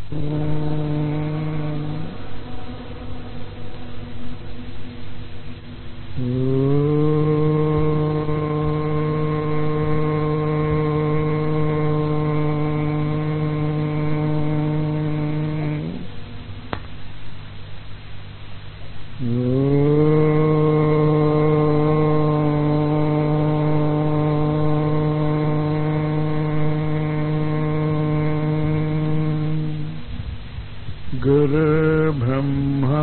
गुरुर्ब्रह्मा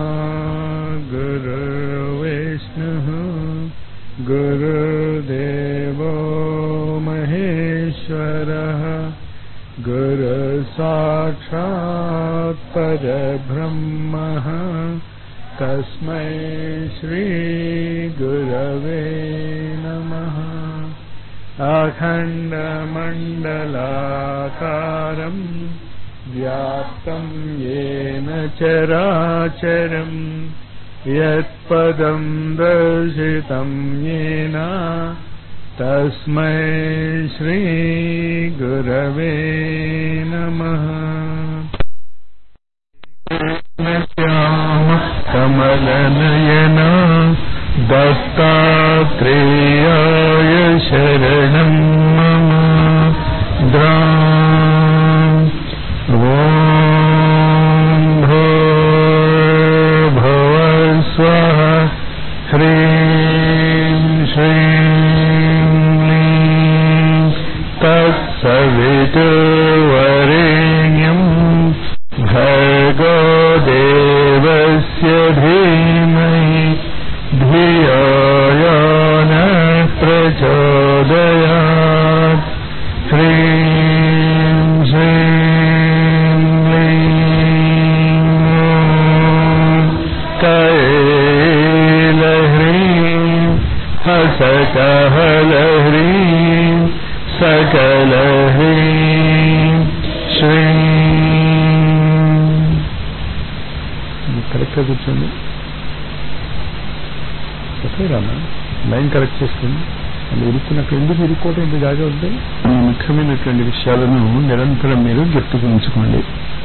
गुरुर्विष्णुः गुरुर्देवो महेश्वरः गुरुसाक्षात् परब्रह्मः तस्मै श्रीगुरवे नमः अखण्डमण्डलाकारम् व्याप्तं येन चराचरम् यत्पदं दर्शितं येन तस्मै श्रीगुरवे नमः कमलनयन दत्तात्रेयाय शरणं मम द्रा भवस्वः ह्रीं श्रीं क्लीं तत्सवितुर्वरेण्यम् भर्गो देवस्य धीमहि धियो यो न प्रचोदयात् ह्रीं श्रीं क्लीं कैलह्रीं हसकहलह्रीं सकलह्रीं శ్రీం కరెక్ట్గా కూర్చోండి చెప్పారమ్మా లైన్ కరెక్ట్ చేసుకుని అది ఇరుక్కున్నప్పుడు ఎందుకు ఇరుక్కోవటం ఇంత జాగా ఉంది ఈ ముఖ్యమైనటువంటి విషయాలను నిరంతరం మీరు గుర్తుకు ఉంచుకోండి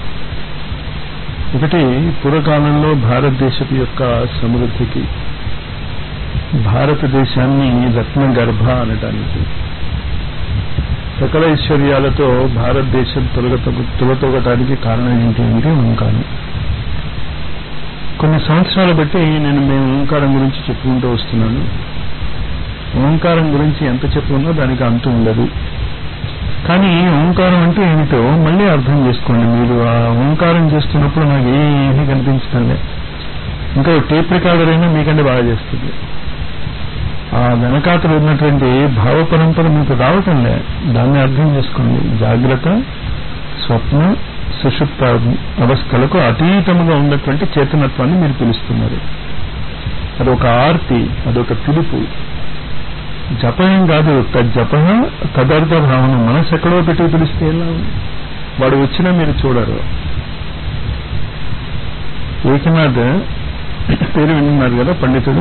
ఒకటి పూర్వకాలంలో భారతదేశపు యొక్క సమృద్ధికి భారతదేశాన్ని రత్న గర్భ అనటానికి సకల ఐశ్వర్యాలతో భారతదేశం తొలగ తొలతొగటానికి కారణం ఏంటి అంటే ఓంకారం కొన్ని సంవత్సరాలు బట్టి నేను మేము ఓంకారం గురించి చెప్పుకుంటూ వస్తున్నాను ఓంకారం గురించి ఎంత చెప్పుకున్నా దానికి అంతు ఉండదు కానీ ఓంకారం అంటే ఏమిటో మళ్ళీ అర్థం చేసుకోండి మీరు ఆ ఓంకారం చేస్తున్నప్పుడు నాకు ఏమీ కనిపించడంలే ఇంకా టేప్ రికార్డర్ అయినా మీకంటే బాగా చేస్తుంది ఆ వెనకాతలు ఉన్నటువంటి భావ పరంపర మీకు రావటంలే దాన్ని అర్థం చేసుకోండి జాగ్రత్త స్వప్న సుషుప్త అవస్థలకు అతీతముగా ఉన్నటువంటి చేతనత్వాన్ని మీరు పిలుస్తున్నారు అదొక ఆర్తి అదొక పిలుపు జపం కాదు జప తదర్థ భావన మనసు ఎక్కడో పెట్టి పిలిస్తే ఎలా వాడు వచ్చినా మీరు చూడరు ఏకనాథ్ పేరు విన్నారు కదా పండితుడు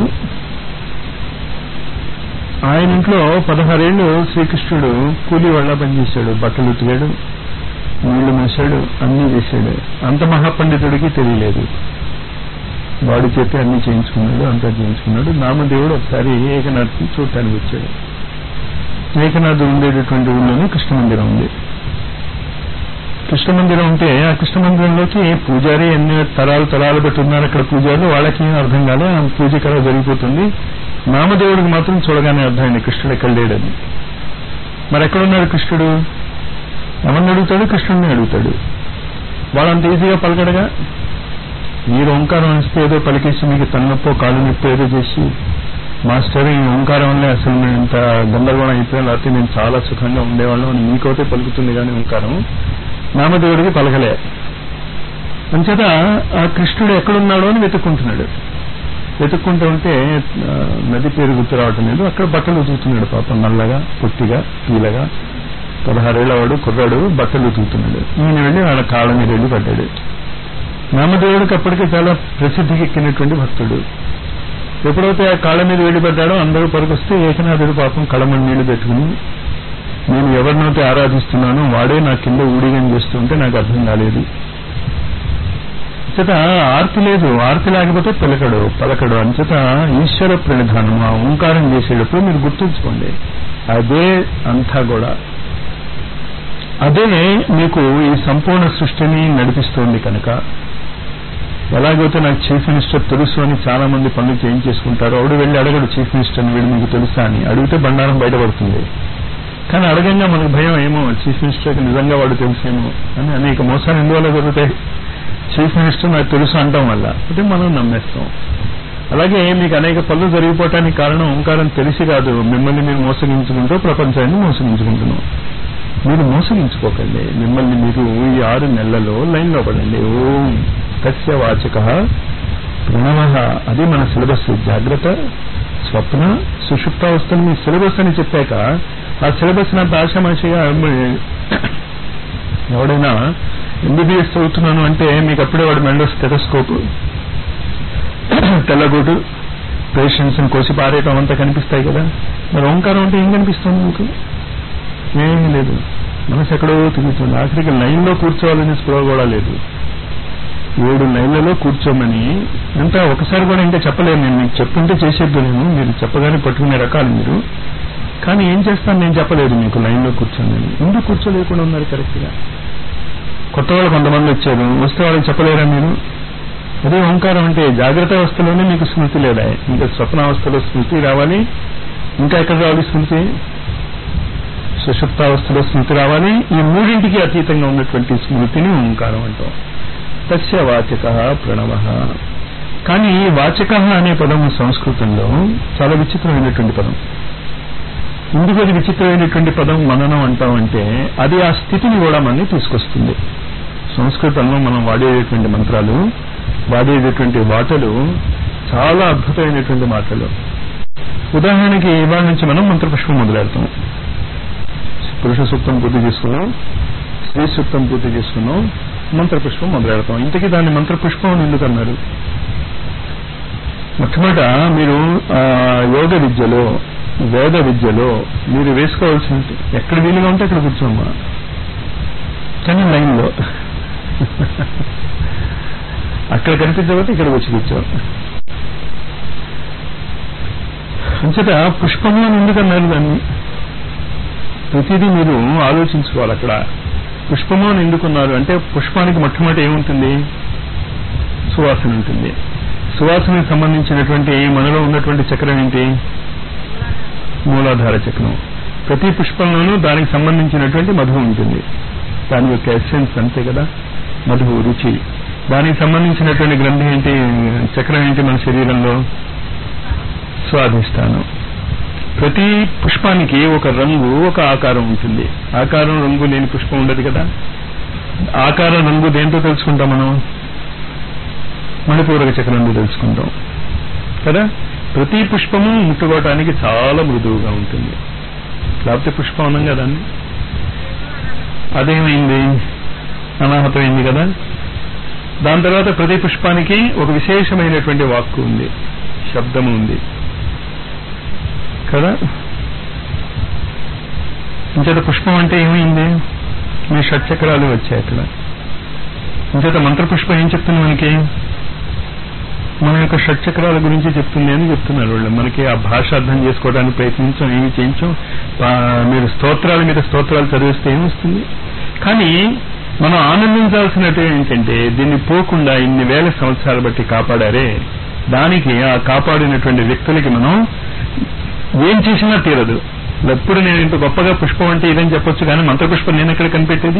ఆయన ఇంట్లో పదహారేళ్లు శ్రీకృష్ణుడు కూలీ వాళ్ళ పనిచేశాడు బట్టలు ఉతికాడు నీళ్లు మోసాడు అన్నీ చేశాడు అంత మహాపండితుడికి తెలియలేదు వాడి చేతి అన్ని చేయించుకున్నాడు అంతా చేయించుకున్నాడు నామదేవుడు ఒకసారి ఏకనాథ్కి చూడటానికి వచ్చాడు ఏకనాథ్ ఉండేటటువంటి ఊళ్ళోనే కృష్ణ మందిరం ఉంది కృష్ణ మందిరం ఉంటే ఆ కృష్ణ మందిరంలోకి పూజారి ఎన్ని తరాలు తరాలు పెట్టి ఉన్నారు అక్కడ పూజారులు వాళ్ళకి ఏం అర్థం కాలే ఆ పూజ కళ జరిగిపోతుంది నామదేవుడికి మాత్రం చూడగానే అర్థమైంది కృష్ణుడు ఎక్కడ లేడని మరి ఎక్కడున్నాడు కృష్ణుడు ఎవరిని అడుగుతాడు కృష్ణుడిని అడుగుతాడు వాళ్ళంత ఈజీగా పలకడగా మీరు ఓంకారం ఇస్తే ఏదో పలికేసి మీకు తలనొప్పో కాళ్ళు నొప్పి ఏదో చేసి మాస్టర్ ఈ ఓంకారం వల్లే అసలు మేము ఇంత గందరగోళం అయిపోయాం లేకపోతే మేము చాలా సుఖంగా ఉండేవాళ్ళం అని మీకైతే పలుకుతుంది కానీ ఓంకారం నామదేవుడికి పలకలే అంచేత ఆ కృష్ణుడు ఎక్కడున్నాడో అని వెతుక్కుంటున్నాడు వెతుక్కుంటూ ఉంటే ఆ, నది పేరు గుర్తు రావటం లేదు అక్కడ బట్టలు ఉతుకుతున్నాడు పాపం నల్లగా పొట్టిగా పీలగా పదహారేళ్ల వాడు కుర్రాడు బట్టలు ఉతుకుతున్నాడు ఈయన వెళ్ళి వాళ్ళ కాళ్ళ మీద వెళ్ళి పడ్డాడు నామదేవుడికి అప్పటికే చాలా ప్రసిద్ధికి ఎక్కినటువంటి భక్తుడు ఎప్పుడైతే ఆ కాళ్ళ మీద వెళ్ళిపడ్డాడో అందరూ పరుకొస్తే ఏకనాథుడు పాపం కళమని నీళ్లు పెట్టుకుని నేను ఎవరినైతే ఆరాధిస్తున్నానో వాడే నా కింద ఊడిగం చేస్తుంటే నాకు అర్థం కాలేదు అంచేత ఆర్తి లేదు ఆర్తి లేకపోతే పలకడు పలకడు అంచేత ఈశ్వర ప్రణిధానం ఆ ఓంకారం చేసేటప్పుడు మీరు గుర్తుంచుకోండి అదే అంతా కూడా అదే మీకు ఈ సంపూర్ణ సృష్టిని నడిపిస్తోంది కనుక ఎలాగైతే నాకు చీఫ్ మినిస్టర్ తెలుసు అని చాలా మంది పనులు చేంజ్ చేసుకుంటారు ఆవిడ వెళ్ళి అడగడు చీఫ్ మినిస్టర్ని వీడు మీకు తెలుసా అని అడిగితే బండారం బయటపడుతుంది కానీ అడగంగా మనకు భయం ఏమో చీఫ్ మినిస్టర్కి నిజంగా వాడు తెలుసేమో అని అనేక మోసాలు ఎందువల్ల జరుగుతాయి చీఫ్ మినిస్టర్ నాకు తెలుసు అంటాం వల్ల అంటే మనం నమ్మేస్తాం అలాగే మీకు అనేక పనులు జరిగిపోవటానికి కారణం ఓంకారం తెలిసి కాదు మిమ్మల్ని మీరు మోసగించుకుంటూ ప్రపంచాన్ని మోసగించుకుంటున్నాం మీరు మోసగించుకోకండి మిమ్మల్ని మీరు ఈ ఆరు నెలలలో లైన్లో పడండి ఓం తస్య వాచక ప్రణవ అది మన సిలబస్ జాగ్రత్త స్వప్న సుషుప్తావస్థను మీ సిలబస్ అని చెప్పాక ఆ సిలబస్ అంత ఆశామాషిగా ఎవడైనా ఎంబీబీఎస్ చదువుతున్నాను అంటే మీకు అప్పుడే వాడు మెండో స్టెటస్కోప్ తెల్లగోటు పేషెంట్స్ కోసి పారేయటం అంతా కనిపిస్తాయి కదా మరి ఓంకారం అంటే ఏం కనిపిస్తుంది మీకు ఏమీ లేదు మనసు ఎక్కడో తిరుగుతుంది ఆఖరికి లైన్లో కూర్చోవాలని స్పృహ కూడా లేదు ఏడు లైన్లలో కూర్చోమని ఇంకా ఒకసారి కూడా ఇంకా చెప్పలేను నేను మీకు చెప్పుంటే చేసేద్దు నేను మీరు చెప్పగానే పట్టుకునే రకాలు మీరు కానీ ఏం చేస్తాను నేను చెప్పలేదు మీకు లైన్లో కూర్చోండి ఎందుకు కూర్చోలేకుండా ఉన్నారు కరెక్ట్గా కొత్త వాళ్ళు కొంతమంది వచ్చారు వస్తే వాళ్ళకి చెప్పలేరా మీరు అదే ఓంకారం అంటే జాగ్రత్త అవస్థలోనే మీకు స్మృతి లేదా ఇంకా స్వప్నావస్థలో స్మృతి రావాలి ఇంకా ఎక్కడ రావాలి స్మృతి సుషుప్తావస్థలో స్మృతి రావాలి ఈ మూడింటికి అతీతంగా ఉన్నటువంటి స్మృతిని ఓంకారం అంటాం తస్య వాచక ప్రణవ కానీ వాచక అనే పదం సంస్కృతంలో చాలా విచిత్రమైనటువంటి పదం ఎందుకు అది విచిత్రమైనటువంటి పదం మననం అంటామంటే అది ఆ స్థితిని కూడా మనని తీసుకొస్తుంది సంస్కృతంలో మనం వాడేటటువంటి మంత్రాలు వాడేటటువంటి మాటలు చాలా అద్భుతమైనటువంటి మాటలు ఉదాహరణకి ఇవాళ నుంచి మనం మంత్రపుష్పం మొదలెడతాం పురుష సూక్తం పూర్తి చేసుకున్నాం స్త్రీ సూక్తం పూర్తి చేసుకున్నాం మంత్రపుష్పం మొదలెడతాం ఇంతకీ దాన్ని మంత్రపుష్పం అని ఎందుకు అన్నారు మొట్టమొదట మీరు యోగ విద్యలో వేద విద్యలో మీరు వేసుకోవాల్సిన ఎక్కడ వీలుగా ఉంటే అక్కడ కూర్చోమ్మా కానీ లైన్లో అక్కడ కనిపించకపోతే ఇక్కడ వచ్చి కూర్చో అంచేత పుష్పము అని ఎందుకు అన్నారు దాన్ని ప్రతిదీ మీరు ఆలోచించుకోవాలి అక్కడ పుష్పము అని ఎందుకున్నారు అంటే పుష్పానికి మొట్టమొదటి ఏముంటుంది సువాసన ఉంటుంది సువాసనకు సంబంధించినటువంటి మనలో ఉన్నటువంటి చక్రం ఏంటి మూలాధార చక్రం ప్రతి పుష్పంలోనూ దానికి సంబంధించినటువంటి మధు ఉంటుంది దాని యొక్క ఎసెన్స్ అంతే కదా మధు రుచి దానికి సంబంధించినటువంటి గ్రంథి ఏంటి చక్రం ఏంటి మన శరీరంలో స్వాధిష్టానం ప్రతి పుష్పానికి ఒక రంగు ఒక ఆకారం ఉంటుంది ఆకారం రంగు లేని పుష్పం ఉండదు కదా ఆకారం రంగు దేంతో తెలుసుకుంటాం మనం మణిపూరక చక్రంలో తెలుసుకుంటాం కదా ప్రతి పుష్పము ముట్టుకోవటానికి చాలా మృదువుగా ఉంటుంది లేకపోతే పుష్పం అనం కదండి అదేమైంది అనాహతమైంది కదా దాని తర్వాత ప్రతి పుష్పానికి ఒక విశేషమైనటువంటి వాక్కు ఉంది శబ్దము ఉంది కదా ఇంచేత పుష్పం అంటే ఏమైంది మీ షట్చక్రాలు వచ్చాయి అక్కడ ఇంచేత మంత్రపుష్పం ఏం చెప్తుంది మనకి మన యొక్క షట్చక్రాల గురించి చెప్తుంది అని చెప్తున్నారు వాళ్ళు మనకి ఆ భాష అర్థం చేసుకోవడానికి ప్రయత్నించాం ఏమి చేయించాం మీరు స్తోత్రాల మీద స్తోత్రాలు చదివిస్తే ఏమొస్తుంది కానీ మనం ఆనందించాల్సినట్టు ఏంటంటే దీన్ని పోకుండా ఇన్ని వేల సంవత్సరాలు బట్టి కాపాడారే దానికి ఆ కాపాడినటువంటి వ్యక్తులకి మనం ఏం చేసినా తీరదు ఎప్పుడు నేను ఇంత గొప్పగా పుష్పం అంటే ఇదని చెప్పొచ్చు కానీ మంత్రపుష్పం నేను ఎక్కడ కనిపెట్టేది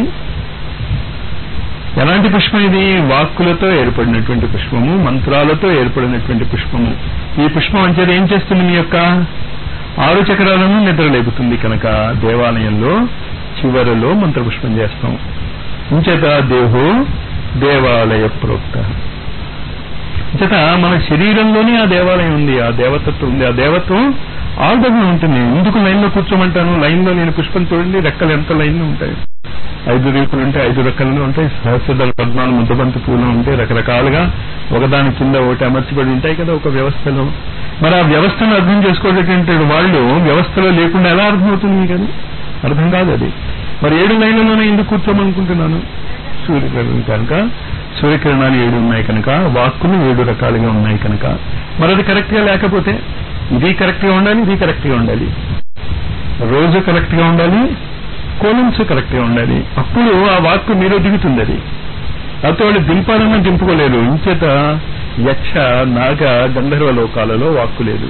ఎలాంటి పుష్పం ఇది వాక్కులతో ఏర్పడినటువంటి పుష్పము మంత్రాలతో ఏర్పడినటువంటి పుష్పము ఈ పుష్పం అంటే ఏం చేస్తుంది మీ యొక్క ఆరు చక్రాలను నిద్రలేపుతుంది కనుక దేవాలయంలో చివరలో మంత్రపుష్పం చేస్తాం ఇంచేత దేహో దేవాలయ ప్రోక్త చేత మన శరీరంలోనే ఆ దేవాలయం ఉంది ఆ దేవతత్వం ఉంది ఆ దేవత్వం ఆర్డర్లో ఉంటుంది ఎందుకు లైన్లో కూర్చోమంటాను లైన్లో నేను పుష్పం చూడండి రెక్కలు ఎంత లైన్లో ఉంటాయి ఐదు రేకులు ఉంటాయి ఐదు రెక్కలు ఉంటాయి సహస్రదళ పద్మాలు ముద్దబంతి పూలు ఉంటాయి రకరకాలుగా ఒకదాని కింద ఒకటి అమర్చబడి ఉంటాయి కదా ఒక వ్యవస్థలో మరి ఆ వ్యవస్థను అర్థం చేసుకోవటటువంటి వాళ్ళు వ్యవస్థలో లేకుండా ఎలా అర్థమవుతుంది మీకు అది అర్థం కాదు అది మరి ఏడు లైన్లలోనే ఎందుకు కూర్చోమనుకుంటున్నాను సూర్యగ్రహం కనుక సూర్యకిరణాలు ఏడు ఉన్నాయి కనుక వాక్కులు ఏడు రకాలుగా ఉన్నాయి కనుక మరి అది కరెక్ట్ గా లేకపోతే ఇది కరెక్ట్ గా ఉండాలి ఇది కరెక్ట్ గా ఉండాలి రోజు కరెక్ట్ గా ఉండాలి కోలమ్స్ కరెక్ట్ గా ఉండాలి అప్పుడు ఆ వాక్కు మీలో దిగుతుంది అది లేకపోతే వాళ్ళు దింపాలన్నా దింపుకోలేరు ఇంచేత యక్ష నాగ గంధర్వ లోకాలలో వాక్కు లేదు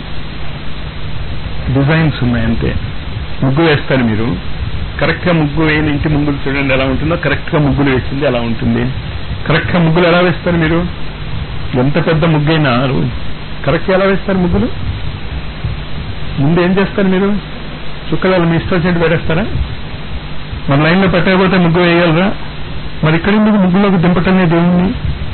డిజైన్స్ ఉన్నాయంతే ముగ్గు వేస్తారు మీరు కరెక్ట్ గా ముగ్గు వేయని ఇంటి ముగ్గులు చూడండి ఎలా ఉంటుందో కరెక్ట్ గా ముగ్గులు వేసింది ఎలా ఉంటుంది కరెక్ట్ గా ముగ్గులు ఎలా వేస్తారు మీరు ఎంత పెద్ద ముగ్గైనా కరెక్ట్ గా ఎలా వేస్తారు ముగ్గులు ముందు ఏం చేస్తారు మీరు చుక్కలు మీ ఇష్టం వచ్చినట్టు పెట్టేస్తారా మన లైన్ లో పెట్టకపోతే ముగ్గు వేయగలరా మరి ఇక్కడ ఎందుకు ముగ్గులోకి దింపటమే దేవుణ్ణి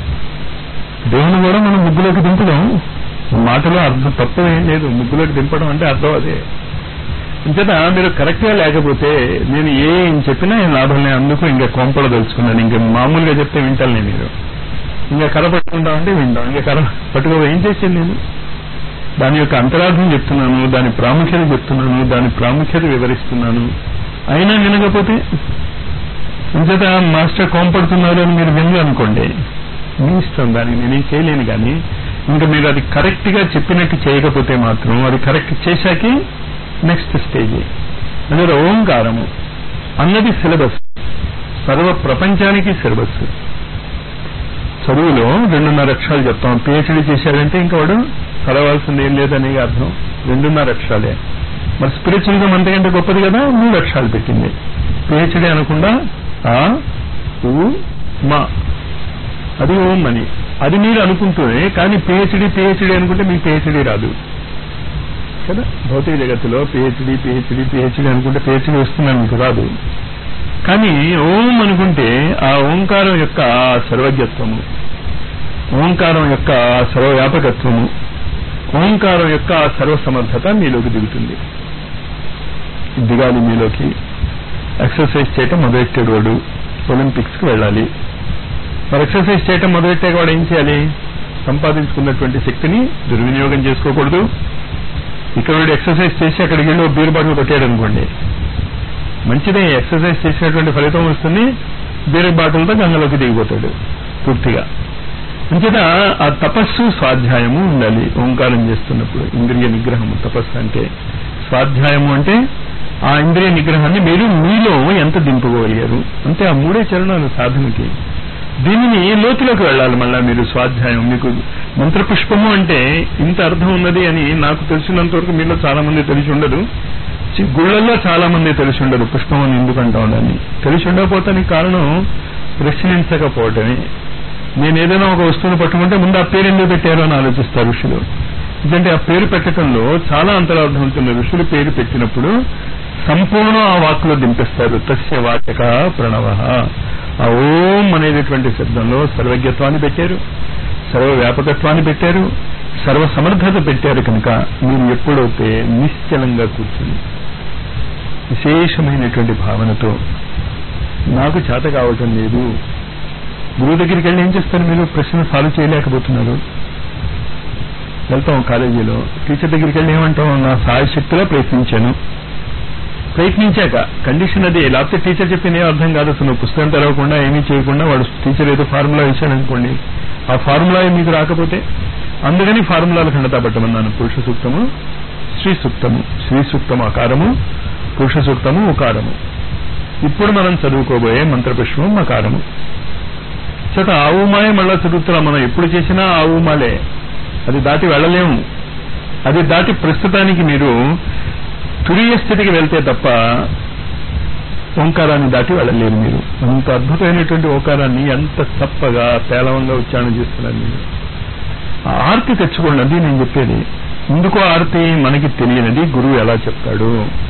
దేవుని కూడా మనం ముగ్గులోకి దింపడం మాటలో అర్థం తప్పు ఏం లేదు ముగ్గులోకి దింపడం అంటే అర్థం అదే అంచేత మీరు కరెక్ట్ గా లేకపోతే నేను ఏం చెప్పినా ఏం లాభం లేదు అందుకు ఇంకా కొంపలు తెలుసుకున్నాను ఇంకా మామూలుగా చెప్తే వింటాను మీరు ఇంకా కర పట్టుకుంటాం అంటే వింటాం ఇంకా కర పట్టుకో ఏం చేసాను నేను దాని యొక్క అంతరార్థం చెప్తున్నాను దాని ప్రాముఖ్యత చెప్తున్నాను దాని ప్రాముఖ్యత వివరిస్తున్నాను అయినా వినకపోతే అంచేత మాస్టర్ కోంపడుతున్నారు అని మీరు వినరు అనుకోండి మీ ఇష్టం దానికి నేనేం చేయలేను కానీ ఇంకా మీరు అది కరెక్ట్ గా చెప్పినట్టు చేయకపోతే మాత్రం అది కరెక్ట్ చేశాకే నెక్స్ట్ స్టేజ్ అందులో ఓంకారము అన్నది సిలబస్ సర్వ ప్రపంచానికి సిలబస్ చదువులో రెండున్నర అక్షరాలు చెప్తాం పిహెచ్డీ చేశాడంటే ఇంకా వాడు చదవాల్సింది ఏం లేదనే అర్థం రెండున్నర అక్షరాలే మరి స్పిరిచువల్గా అంతకంటే గొప్పది కదా మూడు అక్షరాలు పెట్టింది పిహెచ్డీ అనకుండా ఆ ఊ మా అది ఓం అని అది మీరు అనుకుంటూనే కానీ పిహెచ్డీ పిహెచ్డీ అనుకుంటే మీకు పిహెచ్డీ రాదు కదా భౌతిక జగత్తులో పిహెచ్డీ పిహెచ్డీ పిహెచ్డీ అనుకుంటే పిహెచ్డీ వస్తుందని మీకు రాదు కానీ ఓం అనుకుంటే ఆ ఓంకారం యొక్క సర్వజ్ఞత్వము ఓంకారం యొక్క సర్వవ్యాపకత్వము ఓంకారం యొక్క సర్వసమర్థత మీలోకి దిగుతుంది దిగాలి మీలోకి ఎక్సర్సైజ్ చేయటం మొదలెట్టాడు వాడు ఒలింపిక్స్ కి వెళ్ళాలి మరి ఎక్సర్సైజ్ చేయటం మొదలెట్టాక వాడు ఏం చేయాలి సంపాదించుకున్నటువంటి శక్తిని దుర్వినియోగం చేసుకోకూడదు ఇక్కడ వీడు ఎక్సర్సైజ్ చేసి అక్కడికి వెళ్ళి బీరు బాటిల్ కొట్టాడు అనుకోండి మంచిదే ఎక్సర్సైజ్ చేసినటువంటి ఫలితం వస్తుంది బీరు బాటిల్తో గంగలోకి దిగిపోతాడు పూర్తిగా అంచేత ఆ తపస్సు స్వాధ్యాయము ఉండాలి ఓంకారం చేస్తున్నప్పుడు ఇంద్రియ నిగ్రహము తపస్సు అంటే స్వాధ్యాయము అంటే ఆ ఇంద్రియ నిగ్రహాన్ని మీరు మీలో ఎంత దింపుకోగలిగారు అంటే ఆ మూడే చరణాలు సాధనకి దీనిని లోతులోకి వెళ్ళాలి మళ్ళా మీరు స్వాధ్యాయం మీకు మంత్రపుష్పము అంటే ఇంత అర్థం ఉన్నది అని నాకు తెలిసినంత వరకు మీలో చాలా మంది తెలిసి ఉండదు చి- గుళ్ళల్లో చాలా మంది తెలిసి ఉండదు పుష్పం అని ఎందుకు అంటాం దాన్ని తెలిసి ఉండకపోతానికి కారణం ప్రశ్నించకపోవటమే నేను ఏదైనా ఒక వస్తువును పట్టుకుంటే ముందు ఆ పేరు ఎందుకు పెట్టారు అని ఆలోచిస్తారు ఋషులు ఎందుకంటే ఆ పేరు పెట్టడంలో చాలా అంతరార్థం ఉంటుంది ఋషులు పేరు పెట్టినప్పుడు సంపూర్ణ ఆ వాక్కులో దింపేస్తారు తస్య వాచక ప్రణవ ఆ ఓం అనేటటువంటి శబ్దంలో సర్వజ్ఞత్వాన్ని పెట్టారు సర్వ వ్యాపకత్వాన్ని పెట్టారు సర్వ సమర్థత పెట్టారు కనుక మీరు ఎప్పుడైతే నిశ్చలంగా కూర్చుని విశేషమైనటువంటి భావనతో నాకు చేత కావటం లేదు గురువు దగ్గరికి వెళ్ళి ఏం చేస్తారు మీరు ప్రశ్న సాల్వ్ చేయలేకపోతున్నారు వెళ్తాం కాలేజీలో టీచర్ దగ్గరికి వెళ్ళి ఏమంటాం నా సాయశక్తిలో ప్రయత్నించాను ప్రయత్నించాక కండిషన్ అది లేకపోతే టీచర్ చెప్పింది ఏం అర్థం కాదు అసలు నువ్వు పుస్తకం తెరవకుండా ఏమీ చేయకుండా వాడు టీచర్ ఏదో ఫార్ములా ఇచ్చాడనుకోండి ఆ ఫార్ములా మీకు రాకపోతే అందుకని ఫార్ములాలు ఖండతా పట్టమన్నాను పురుష సూక్తము శ్రీ సూక్తము శ్రీ సూక్తము అకారము పురుష సూక్తము ఉకారము ఇప్పుడు మనం చదువుకోబోయే మంత్రపుష్పం మకారము చేత ఆవుమాయే మళ్ళా చదువుతున్నాం మనం ఎప్పుడు చేసినా ఆవుమాలే అది దాటి వెళ్ళలేము అది దాటి ప్రస్తుతానికి మీరు తురియ స్థితికి వెళ్తే తప్ప ఓంకారాన్ని దాటి వెళ్ళలేరు మీరు అంత అద్భుతమైనటువంటి ఓంకారాన్ని ఎంత చప్పగా పేలవంగా ఉచ్చారణ చేస్తున్నారు మీరు ఆ ఆర్తి తెచ్చుకోండి అది నేను చెప్పేది ఎందుకో ఆర్తి మనకి తెలియనిది గురువు ఎలా చెప్తాడు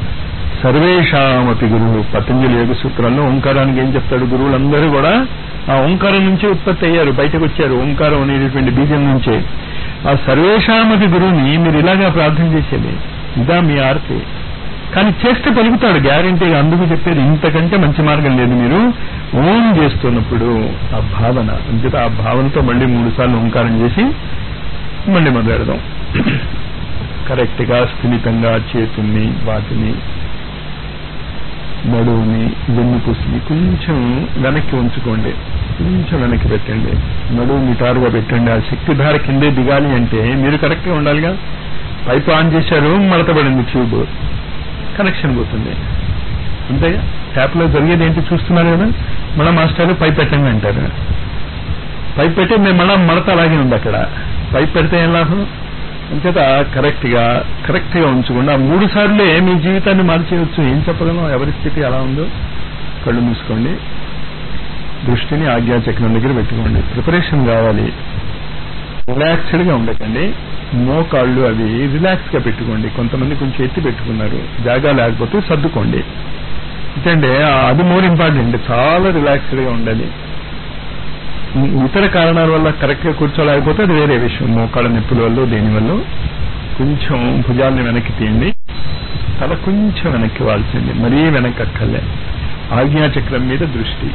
సర్వేషామపి గురువు పతంజలి యోగ సూత్రాల్లో ఓంకారానికి ఏం చెప్తాడు గురువులందరూ కూడా ఆ ఓంకారం నుంచే ఉత్పత్తి అయ్యారు బయటకు వచ్చారు ఓంకారం అనేటటువంటి బీజం నుంచే ఆ సర్వేషామపి గురువుని మీరు ఇలాగా ప్రార్థన చేసేది ఇదా మీ ఆర్తి కానీ చేస్తే పలుకుతాడు గ్యారంటీగా అందుకు చెప్పేది ఇంతకంటే మంచి మార్గం లేదు మీరు ఓం చేస్తున్నప్పుడు ఆ భావన అంచేత ఆ భావనతో మళ్ళీ మూడు సార్లు ఓంకారం చేసి మళ్ళీ మొదలెడదాం కరెక్ట్ గా స్థిమితంగా చేతుల్ని వాటిని నడువుని వెన్నుపూసిని కొంచెం వెనక్కి ఉంచుకోండి కొంచెం వెనక్కి పెట్టండి నడువు నిటారుగా పెట్టండి ఆ శక్తిధార కిందే దిగాలి అంటే మీరు కరెక్ట్ గా ఉండాలిగా పైపు ఆన్ చేశారు మడతపడింది ట్యూబ్ కనెక్షన్ పోతుంది అంతేగా ట్యాప్ లో జరిగేది ఏంటి చూస్తున్నారు కదా మన మాస్టర్ పైప్ పెట్టండి అంటారు పైప్ పెట్టి మేము మళ్ళా మడత అలాగే ఉంది అక్కడ పైప్ పెడితే ఏం లాభం అంచేత కరెక్ట్ గా కరెక్ట్ గా ఉంచకుండా మూడు సార్లే మీ జీవితాన్ని మార్చేయవచ్చు ఏం చెప్పగలం ఎవరి స్థితి ఎలా ఉందో కళ్ళు మూసుకోండి దృష్టిని ఆజ్ఞాచక్రం దగ్గర పెట్టుకోండి ప్రిపరేషన్ కావాలి రిలాక్స్డ్ గా ఉండకండి మోకాళ్ళు అవి రిలాక్స్ గా పెట్టుకోండి కొంతమంది కొంచెం ఎత్తి పెట్టుకున్నారు జాగా లేకపోతే సర్దుకోండి ఎందుకంటే అది మోర్ ఇంపార్టెంట్ చాలా రిలాక్స్డ్ గా ఉండాలి ఇతర కారణాల వల్ల కరెక్ట్ గా కూర్చోలేకపోతే అది వేరే విషయం మోకాళ్ళ నొప్పుల వల్ల దేని వల్ల కొంచెం భుజాల్ని వెనక్కి తీయండి తల కొంచెం వెనక్కి వాల్సింది మరీ వెనక్కి అక్కర్లే ఆజ్ఞాచక్రం మీద దృష్టి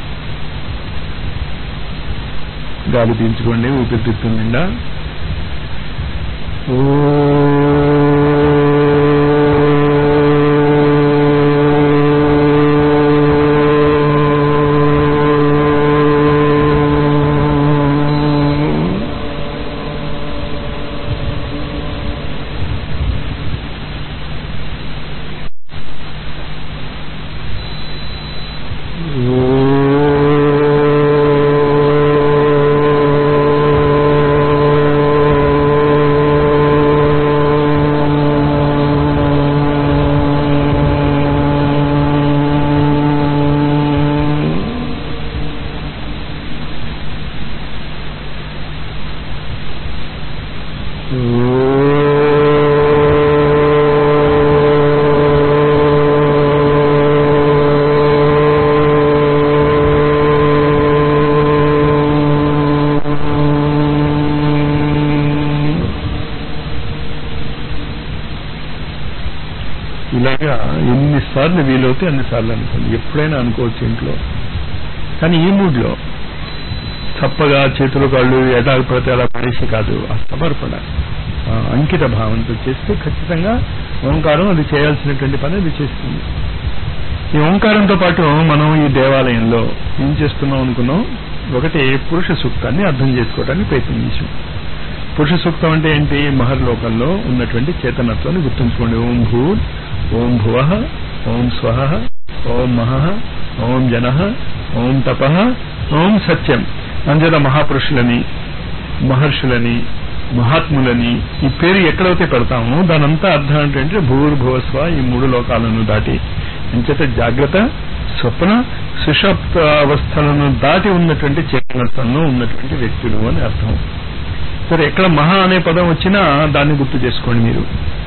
గాలి పీల్చుకోండి ఊపిరితిత్తుల నిండా ఇలాగా ఎన్నిసార్లు వీలవుతే అన్నిసార్లు అనుకోండి ఎప్పుడైనా అనుకోవచ్చు ఇంట్లో కానీ ఈ మూడ్లో చప్పగా చేతులు కాళ్ళు ఎటాలు పడితే అలా పడేసి కాదు ఆ సమర్పణ ఆ అంకిత భావంతో చేస్తే ఖచ్చితంగా ఓంకారం అది చేయాల్సినటువంటి పని అది చేస్తుంది ఈ ఓంకారంతో పాటు మనం ఈ దేవాలయంలో ఏం చేస్తున్నాం అనుకున్నాం ఒకటి పురుష సూక్తాన్ని అర్థం చేసుకోవడానికి ప్రయత్నం చేసాం పురుష సూక్తం అంటే ఏంటి మహర్లోకంలో ఉన్నటువంటి చేతనత్వాన్ని గుర్తుంచుకోండి ఓం భూ ఓం భువ ఓం స్వ ఓం మహ ఓం జన ఓం తప ఓం సత్యం అంచేత మహాపురుషులని మహర్షులని మహాత్ములని ఈ పేరు ఎక్కడైతే పెడతామో దానంతా అర్థం ఏంటంటే భూర్భువస్వ ఈ మూడు లోకాలను దాటి అంచేత జాగ్రత్త స్వప్న సుషప్త అవస్థలను దాటి ఉన్నటువంటి చేతనత్వంలో ఉన్నటువంటి వ్యక్తులు అని అర్థం సరే ఎక్కడ మహా అనే పదం వచ్చినా దాన్ని గుర్తు చేసుకోండి మీరు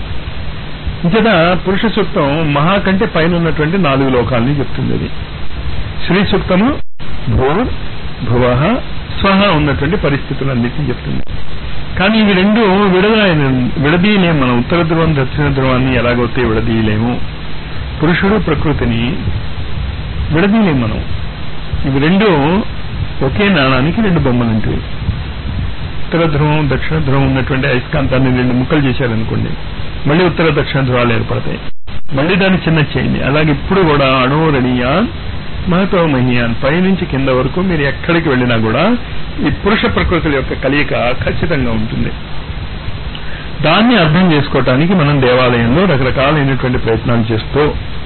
ఇంచేత పురుష సూక్తం మహా కంటే పైన ఉన్నటువంటి నాలుగు లోకాలని చెప్తుంది అది శ్రీ సూక్తము భూర్ భువ స్వహ ఉన్నటువంటి పరిస్థితులన్నింటినీ చెప్తుంది కానీ ఇవి రెండు విడదీయ విడదీయలేము మనం ఉత్తర ధ్రువం దక్షిణ ధ్రువాన్ని ఎలాగైతే విడదీయలేము పురుషుడు ప్రకృతిని విడదీయలేము మనం ఇవి రెండు ఒకే నాణానికి రెండు బొమ్మలు ఉంటాయి ఉత్తర ధ్రువం దక్షిణ ధ్రువం ఉన్నటువంటి అయస్కాంతాన్ని రెండు ముక్కలు చేశారనుకోండి మళ్ళీ ఉత్తర దక్షిణ ధ్రువాలు ఏర్పడతాయి మళ్ళీ దాన్ని చిన్న చేయండి అలాగే ఇప్పుడు కూడా అణోరణీయాన్ మహతో మహియాన్ పైనుంచి కింద వరకు మీరు ఎక్కడికి వెళ్ళినా కూడా ఈ పురుష ప్రకృతుల యొక్క కలియిక ఖచ్చితంగా ఉంటుంది దాన్ని అర్థం చేసుకోవటానికి మనం దేవాలయంలో రకరకాలైనటువంటి ప్రయత్నాలు చేస్తూ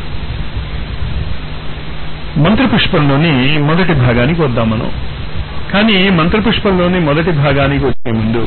మంత్రపుష్పంలోని మొదటి భాగానికి వద్దాం మనం కానీ మంత్రపుష్పంలోని మొదటి భాగానికి వచ్చే ముందు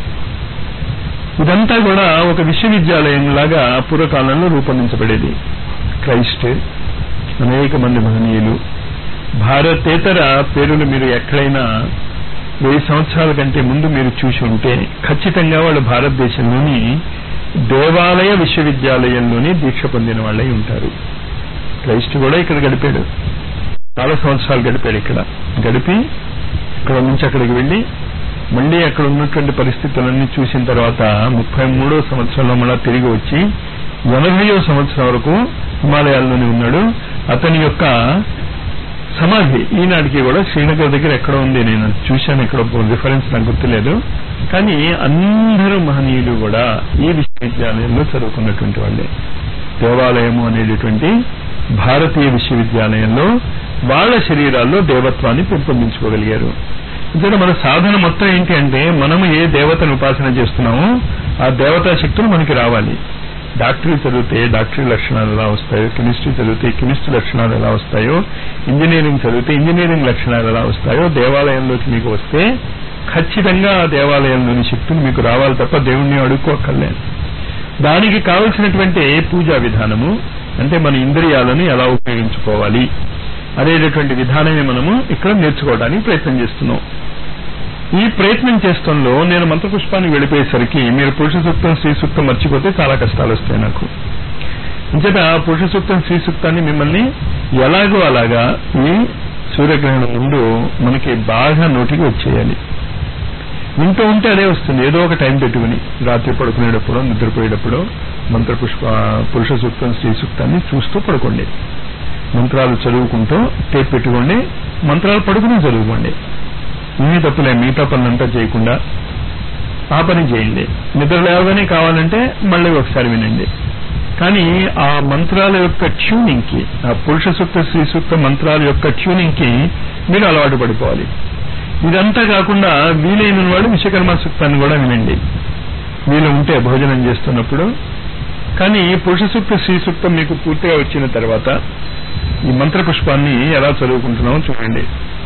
ఇదంతా కూడా ఒక విశ్వవిద్యాలయం లాగా పూర్వకాలంలో రూపొందించబడేది క్రైస్ట్ అనేక మంది మహనీయులు భారతేతర పేరులు మీరు ఎక్కడైనా వెయ్యి సంవత్సరాల కంటే ముందు మీరు చూసి ఉంటే ఖచ్చితంగా వాళ్ళు భారతదేశంలోని దేవాలయ విశ్వవిద్యాలయంలోని దీక్ష పొందిన వాళ్ళై ఉంటారు క్రైస్ట్ కూడా ఇక్కడ గడిపాడు చాలా సంవత్సరాలు గడిపాడు ఇక్కడ గడిపి ఇక్కడ నుంచి అక్కడికి వెళ్ళి మళ్ళీ అక్కడ ఉన్నటువంటి పరిస్థితులన్నీ చూసిన తర్వాత ముప్పై మూడో సంవత్సరంలో మళ్ళా తిరిగి వచ్చి ఎనభైయో సంవత్సరం వరకు హిమాలయాల్లోనే ఉన్నాడు అతని యొక్క సమాధి ఈనాటికి కూడా శ్రీనగర్ దగ్గర ఎక్కడ ఉంది నేను చూశాను ఇక్కడ రిఫరెన్స్ నాకు గుర్తులేదు కానీ అందరూ మహనీయులు కూడా ఈ విశ్వవిద్యాలయంలో చదువుకున్నటువంటి వాళ్ళే దేవాలయము అనేటటువంటి భారతీయ విశ్వవిద్యాలయంలో వాళ్ళ శరీరాల్లో దేవత్వాన్ని పెంపొందించుకోగలిగారు ఎందుకంటే మన సాధన మొత్తం ఏంటి అంటే మనము ఏ దేవతను ఉపాసన చేస్తున్నామో ఆ దేవతా శక్తులు మనకి రావాలి డాక్టరీ చదివితే డాక్టరీ లక్షణాలు ఎలా వస్తాయో కెమిస్ట్రీ చదివితే కెమిస్ట్రీ లక్షణాలు ఎలా వస్తాయో ఇంజనీరింగ్ చదివితే ఇంజనీరింగ్ లక్షణాలు ఎలా వస్తాయో దేవాలయంలోకి మీకు వస్తే ఖచ్చితంగా ఆ దేవాలయంలోని శక్తులు మీకు రావాలి తప్ప దేవుణ్ణి అడుక్కోక్కర్లేదు దానికి కావలసినటువంటి పూజా విధానము అంటే మన ఇంద్రియాలను ఎలా ఉపయోగించుకోవాలి అనేటటువంటి విధానమే మనము ఇక్కడ నేర్చుకోవడానికి ప్రయత్నం చేస్తున్నాం ఈ ప్రయత్నం చేస్తంలో నేను మంత్రపుష్పానికి వెళ్ళిపోయేసరికి మీరు పురుష సూక్తం శ్రీ సూక్తం మర్చిపోతే చాలా కష్టాలు వస్తాయి నాకు అంచేత పురుష సూక్తం శ్రీ సూక్తాన్ని మిమ్మల్ని ఎలాగో అలాగా ఈ సూర్యగ్రహణం ముందు మనకి బాగా నోటికి వచ్చేయాలి వింటూ ఉంటే అదే వస్తుంది ఏదో ఒక టైం పెట్టుకుని రాత్రి పడుకునేటప్పుడు నిద్రపోయేటప్పుడు మంత్రపుష్ప పురుష సూక్తం శ్రీ సూక్తాన్ని చూస్తూ పడుకోండి మంత్రాలు చదువుకుంటూ టేప్ పెట్టుకోండి మంత్రాలు పడుకుని చదువుకోండి ఇన్ని తప్పులే మిగతా పనులంతా చేయకుండా ఆ పని చేయండి నిద్ర లేవగానే కావాలంటే మళ్ళీ ఒకసారి వినండి కానీ ఆ మంత్రాల యొక్క ట్యూనింగ్ కి ఆ పురుష సూక్త శ్రీ సూక్త మంత్రాల యొక్క ట్యూనింగ్ కి మీరు అలవాటు పడిపోవాలి ఇదంతా కాకుండా వీలైన వాడు విశ్వకర్మ సూక్తాన్ని కూడా వినండి వీలు ఉంటే భోజనం చేస్తున్నప్పుడు కానీ పురుష సూక్త శ్రీ సూక్తం మీకు పూర్తిగా వచ్చిన తర్వాత ఈ మంత్ర పుష్పాన్ని ఎలా చదువుకుంటున్నామో చూడండి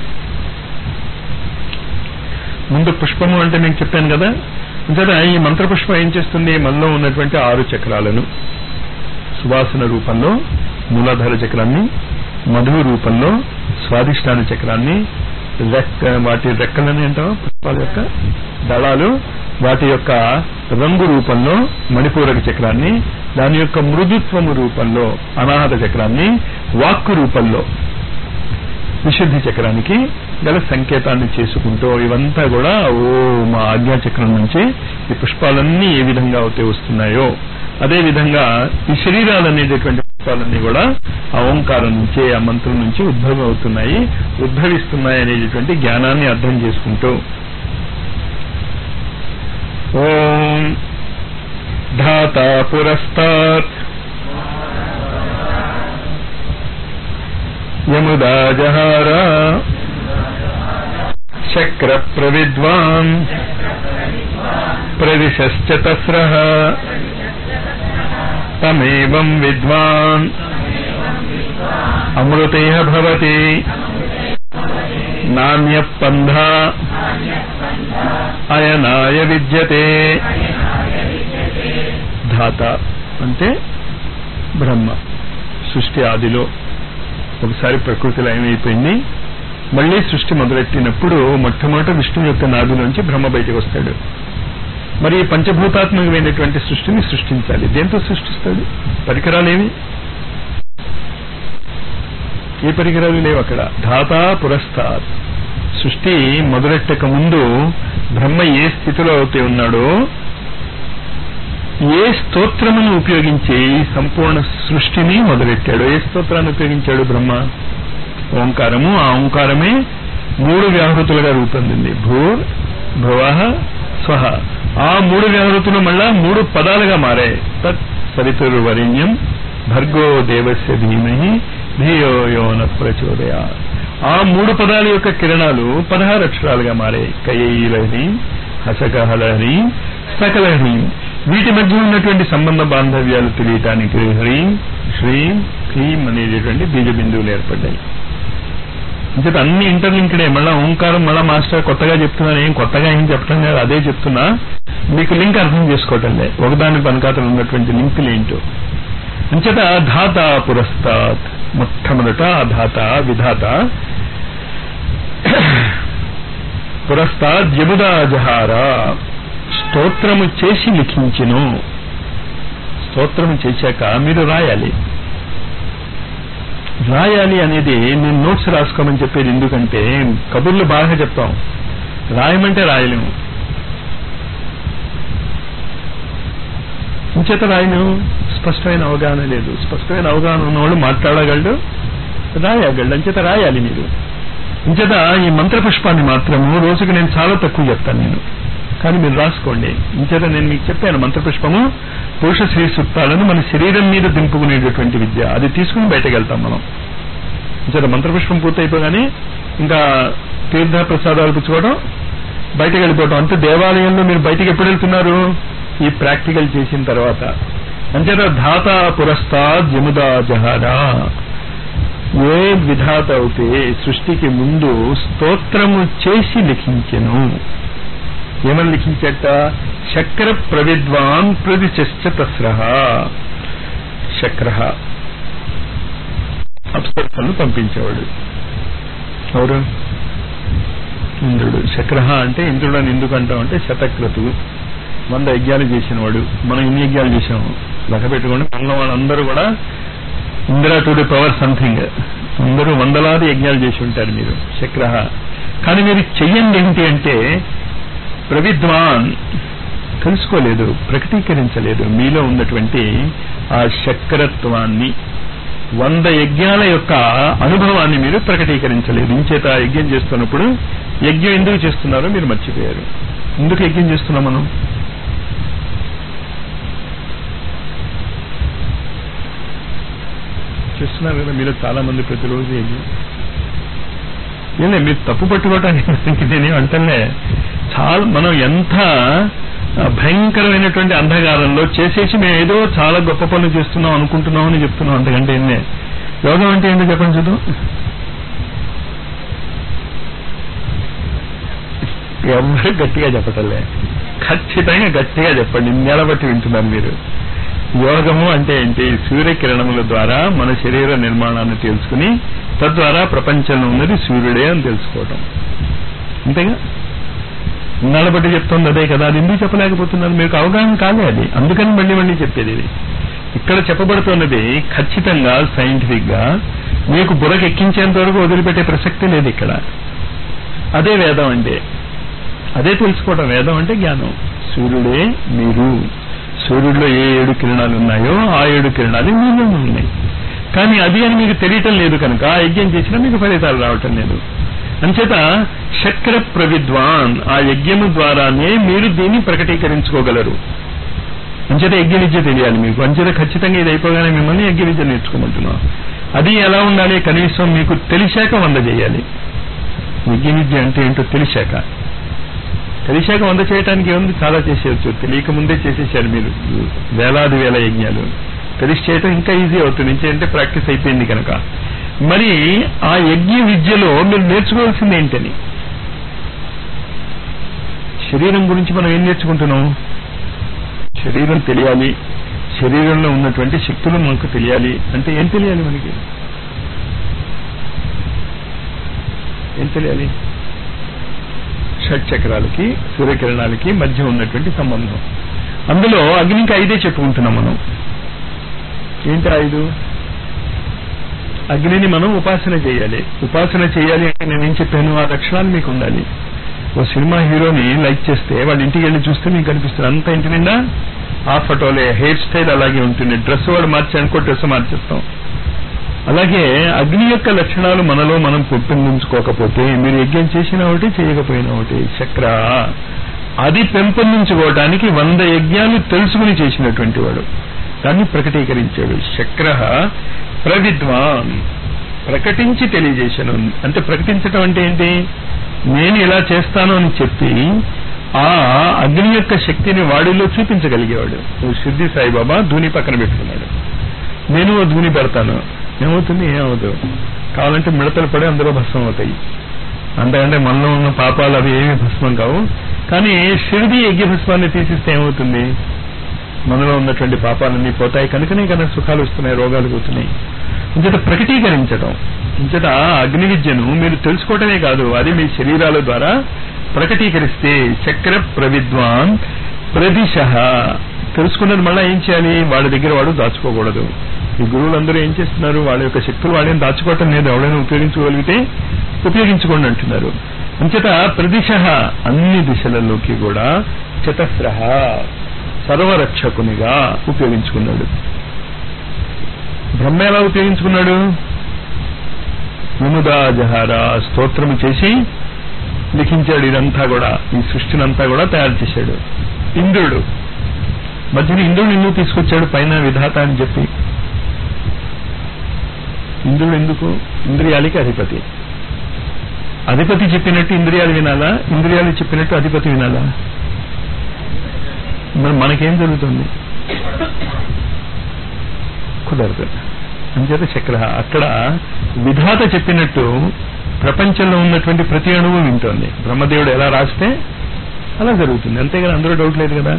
ముందు పుష్పము అంటే నేను చెప్పాను కదా ఇంకా ఈ మంత్ర పుష్పం ఏం చేస్తుంది మనలో ఉన్నటువంటి ఆరు చక్రాలను సువాసన రూపంలో మూలాధార చక్రాన్ని మధు రూపంలో స్వాదిష్టాన చక్రాన్ని రెక్క వాటి రెక్కలని అంటావా పుష్పాల యొక్క దళాలు వాటి యొక్క రంగు రూపంలో మణిపూరక చక్రాన్ని దాని యొక్క మృదుత్వము రూపంలో అనాహత చక్రాన్ని వాక్కు రూపంలో విశుద్ధి చక్రానికి గల సంకేతాన్ని చేసుకుంటూ ఇవంతా కూడా ఓ మా ఆజ్ఞా చక్రం నుంచి ఈ పుష్పాలన్నీ ఏ విధంగా అయితే వస్తున్నాయో అదే విధంగా ఈ శరీరాలు అనేటటువంటి పుష్పాలన్నీ కూడా ఆ ఓంకారం నుంచే ఆ మంత్రం నుంచి ఉద్భవం అవుతున్నాయి ఉద్భవిస్తున్నాయి అనేటటువంటి జ్ఞానాన్ని అర్థం చేసుకుంటూ ఓం ధాత పురస్తాత్ యముదా జహార శక్ర ప్రవిద్వాన్ ప్రదిశశ్చ తస్ర తమేవం విద్వాన్ అమృతే భవతి నాణ్య పంధ అయనాయ విద్యతే ధాత అంటే బ్రహ్మ సృష్టి ఆదిలో ఒకసారి ప్రకృతి లయమైపోయింది మళ్ళీ సృష్టి మొదలెట్టినప్పుడు మొట్టమొదట విష్ణువు యొక్క నాభిలోంచి బ్రహ్మ బయటకు వస్తాడు మరి ఈ పంచభూతాత్మకమైనటువంటి సృష్టిని సృష్టించాలి దేంతో సృష్టిస్తాడు పరికరాలేవి ఏ పరికరాలు లేవు అక్కడ ధాత పురస్తాత్ సృష్టి మొదలెట్టక ముందు బ్రహ్మ ఏ స్థితిలో అయితే ఉన్నాడో ఏ స్తోత్రమును ఉపయోగించి ఈ సంపూర్ణ సృష్టిని మొదలెట్టాడు ఏ స్తోత్రాన్ని ఉపయోగించాడు బ్రహ్మ ఓంకారము ఆ ఓంకారమే మూడు వ్యాహృతులుగా రూపొందింది భూర్ భువ స్వహ ఆ మూడు వ్యాహృతులు మళ్ళా మూడు పదాలుగా మారాయి తత్ సరితుర్వరిణ్యం భర్గో దేవస్య ధీమహి ధియో యోన ప్రచోదయ ఆ మూడు పదాల యొక్క కిరణాలు పదహారు అక్షరాలుగా మారాయి కయైలహరి హసకహలహరి సకలహరి వీటి మధ్య ఉన్నటువంటి సంబంధ బాంధవ్యాలు తెలియటానికి హ్రీం శ్రీం క్లీం అనేటటువంటి బీజ బిందువులు ఏర్పడ్డాయి ఇంకటి అన్ని ఇంటర్లింక్డే మళ్ళా ఓంకారం మళ్ళా మాస్టర్ కొత్తగా చెప్తున్నాను ఏం కొత్తగా ఏం చెప్పడం లేదు అదే చెప్తున్నా మీకు లింక్ అర్థం చేసుకోవటం లే ఒకదాని పనకాతలు ఉన్నటువంటి లింకులు ఏంటో అంచేత ధాత పురస్తాత్ మొట్టమొదట ఆ ధాత విధాత పురస్తాత్ యముదా జహార స్తోత్రము చేసి లిఖించును స్తోత్రము చేశాక మీరు రాయాలి రాయాలి అనేది నేను నోట్స్ రాసుకోమని చెప్పేది ఎందుకంటే కబుర్లు బాగా చెప్తాం రాయమంటే రాయలేము ఇంచేత రాయను స్పష్టమైన అవగాహన లేదు స్పష్టమైన అవగాహన ఉన్నవాళ్ళు మాట్లాడగలడు రాయగలడు అంచేత రాయాలి మీరు ఇంచేత ఈ మంత్రపుష్పాన్ని మాత్రము రోజుకి నేను చాలా తక్కువ చెప్తాను నేను కానీ మీరు రాసుకోండి ఇంచేత నేను మీకు చెప్పాను మంత్రపుష్పము పురుష శ్రీ సూక్తాలను మన శరీరం మీద దింపుకునేటటువంటి విద్య అది తీసుకుని బయటకు వెళ్తాం మనం ఇంచేత మంత్రపుష్పం పూర్తయిపోగానే ఇంకా తీర్థ ప్రసాదాలు పుచ్చుకోవడం బయటకు వెళ్ళిపోవడం అంటే దేవాలయంలో మీరు బయటకు ఎప్పుడు వెళ్తున్నారు ఈ ప్రాక్టికల్ చేసిన తర్వాత అంచేత ధాత పురస్తాద్ యముదా జహారా ఏ విధాత అయితే సృష్టికి ముందు స్తోత్రము చేసి లిఖించెను ఏమని లిఖించట శక్ర ప్రవిద్వాన్ ప్రతిశ్చ తస్ర శక్ర అప్సరసలను పంపించేవాడు ఎవరు ఇంద్రుడు శక్ర అంటే ఇంద్రుడు అని ఎందుకు అంటాం అంటే శతక్రతువు వంద యజ్ఞాలు చేసినవాడు మనం ఎన్ని యజ్ఞాలు చేసాము లెక్క పెట్టుకోండి మనలో వాళ్ళందరూ కూడా ఇందిరా టు ది పవర్ సంథింగ్ అందరూ వందలాది యజ్ఞాలు చేసి ఉంటారు మీరు శక్ర కానీ మీరు చెయ్యండి ఏంటి అంటే ప్రవిద్వాన్ తెలుసుకోలేదు ప్రకటీకరించలేదు మీలో ఉన్నటువంటి ఆ శక్రత్వాన్ని వంద యజ్ఞాల యొక్క అనుభవాన్ని మీరు ప్రకటీకరించలేదు ఇంచేత యజ్ఞం చేస్తున్నప్పుడు యజ్ఞం ఎందుకు చేస్తున్నారో మీరు మర్చిపోయారు ఎందుకు యజ్ఞం చేస్తున్నాం మనం చేస్తున్నారు కదా మీరు చాలా మంది ప్రతిరోజు యజ్ఞం ఏలే మీరు తప్పు పట్టుకోవటానికి నేనేం అంటలే చాలా మనం ఎంత భయంకరమైనటువంటి అంధకారంలో చేసేసి మేము ఏదో చాలా గొప్ప పనులు చేస్తున్నాం అనుకుంటున్నాం అని చెప్తున్నాం అంతకంటే ఏందే యోగం అంటే ఏంటో చెప్పండి చూద్దాం ఎవరు గట్టిగా చెప్పటలే ఖచ్చితంగా గట్టిగా చెప్పండి నిలబట్టి వింటున్నారు మీరు యోగము అంటే ఏంటి సూర్యకిరణముల ద్వారా మన శరీర నిర్మాణాన్ని తెలుసుకుని తద్వారా ప్రపంచంలో ఉన్నది సూర్యుడే అని తెలుసుకోవటం అంతేగా నలబట్టి చెప్తుంది అదే కదా అది ఎందుకు చెప్పలేకపోతున్నారు మీకు అవగాహన కాలే అది అందుకని మళ్ళీ మళ్ళీ చెప్పేది ఇది ఇక్కడ చెప్పబడుతున్నది ఖచ్చితంగా సైంటిఫిక్ గా మీకు బుర్రకు ఎక్కించేంత వరకు వదిలిపెట్టే ప్రసక్తి లేదు ఇక్కడ అదే వేదం అంటే అదే తెలుసుకోవడం వేదం అంటే జ్ఞానం సూర్యుడే మీరు సూర్యుడిలో ఏ ఏడు కిరణాలు ఉన్నాయో ఆ ఏడు కిరణాలు మీలో ఉన్నాయి కానీ అది అని మీకు తెలియటం లేదు కనుక ఆ యజ్ఞం చేసినా మీకు ఫలితాలు రావటం లేదు అంచేత శక్ర ప్రవిద్వాన్ ఆ యజ్ఞము ద్వారానే మీరు దీన్ని ప్రకటీకరించుకోగలరు అంచేత యజ్ఞ విద్య తెలియాలి మీకు అంచేత ఖచ్చితంగా ఇది అయిపోగానే మిమ్మల్ని యజ్ఞ విద్య నేర్చుకోమంటున్నాం అది ఎలా ఉండాలి కనీసం మీకు తెలిసాక వంద చేయాలి యజ్ఞ విద్య అంటే ఏంటో తెలిసాక తెలిసాక వంద చేయడానికి ఏముంది చాలా చేసేయచ్చు తెలియక ముందే చేసేసారు మీరు వేలాది వేల యజ్ఞాలు తెలిసి చేయటం ఇంకా ఈజీ అవుతుంది అంటే ప్రాక్టీస్ అయిపోయింది కనుక మరి ఆ యజ్ఞ విద్యలో మీరు నేర్చుకోవాల్సింది ఏంటని శరీరం గురించి మనం ఏం నేర్చుకుంటున్నాం శరీరం తెలియాలి శరీరంలో ఉన్నటువంటి శక్తులు మనకు తెలియాలి అంటే ఏం తెలియాలి మనకి ఏం తెలియాలి షట్ చక్రాలకి సూర్యకిరణాలకి మధ్య ఉన్నటువంటి సంబంధం అందులో అగ్నికి ఐదే చెప్పుకుంటున్నాం మనం ఏంటి ఐదు అగ్నిని మనం ఉపాసన చేయాలి ఉపాసన చేయాలి అంటే నేనేం చెప్పాను ఆ లక్షణాలు మీకు ఉండాలి ఓ సినిమా హీరోని లైక్ చేస్తే వాళ్ళ ఇంటికి వెళ్ళి చూస్తే మీకు కనిపిస్తుంది అంత ఇంటి నిండా ఆ ఫోటోలే హెయిర్ స్టైల్ అలాగే ఉంటుంది డ్రెస్ వాడు మార్చానుకో డ్రెస్ మార్చేస్తాం అలాగే అగ్ని యొక్క లక్షణాలు మనలో మనం పెంపొందించుకోకపోతే మీరు యజ్ఞం చేసిన ఒకటి చేయకపోయినా ఒకటి చక్ర అది పెంపొందించుకోవడానికి వంద యజ్ఞాలు తెలుసుకుని చేసినటువంటి వాడు దాన్ని ప్రకటీకరించాడు శక్ర ప్రవిద్వాన్ ప్రకటించి తెలియజేశాను అంటే ప్రకటించడం అంటే ఏంటి నేను ఇలా చేస్తాను అని చెప్పి ఆ అగ్ని యొక్క శక్తిని వాడిలో చూపించగలిగేవాడు సిద్ధి సాయిబాబా ధూని పక్కన పెట్టుకున్నాడు నేను ఓ ధూని పెడతాను ఏమవుతుంది ఏమవుతుంది కావాలంటే మిడతలు పడి అందులో భస్మం అవుతాయి అంతకంటే మనలో ఉన్న పాపాలు అవి ఏమి భస్మం కావు కానీ షిరిడి యజ్ఞ భస్మాన్ని తీసిస్తే ఏమవుతుంది మనలో ఉన్నటువంటి పాపాలన్నీ పోతాయి కనుకనే కనుక సుఖాలు వస్తున్నాయి రోగాలు పోతున్నాయి ఇంచేత ప్రకటీకరించడం ఇంచేత అగ్ని విద్యను మీరు తెలుసుకోవటమే కాదు అది మీ శరీరాల ద్వారా ప్రకటీకరిస్తే చక్ర ప్రవిద్వాన్ ప్రదిశ తెలుసుకున్నది మళ్ళీ ఏం చేయాలి వాళ్ళ దగ్గర వాడు దాచుకోకూడదు ఈ గురువులందరూ ఏం చేస్తున్నారు వాళ్ళ యొక్క శక్తులు వాళ్ళేం దాచుకోవటం లేదు ఎవరైనా ఉపయోగించుకోగలిగితే ఉపయోగించుకోండి అంటున్నారు అంచేత ప్రదిశ అన్ని దిశలలోకి కూడా చతస్ర సర్వరక్షకునిగా ఉపయోగించుకున్నాడు బ్రహ్మ ఎలా ఉపయోగించుకున్నాడు విముదా జహార స్తోత్రము చేసి లిఖించాడు ఇదంతా కూడా ఈ సృష్టిని అంతా కూడా తయారు చేశాడు ఇంద్రుడు మధ్యన ఇంద్రుడు ఎందుకు తీసుకొచ్చాడు పైన విధాత అని చెప్పి ఇంద్రుడు ఎందుకు ఇంద్రియాలకి అధిపతి అధిపతి చెప్పినట్టు ఇంద్రియాలు వినాలా ఇంద్రియాలు చెప్పినట్టు అధిపతి వినాలా మరి మనకేం జరుగుతుంది కుదరదు అంచేత చక్ర అక్కడ విధాత చెప్పినట్టు ప్రపంచంలో ఉన్నటువంటి ప్రతి అణువు వింటోంది బ్రహ్మదేవుడు ఎలా రాస్తే అలా జరుగుతుంది అంతేగాని అందులో డౌట్ లేదు కదా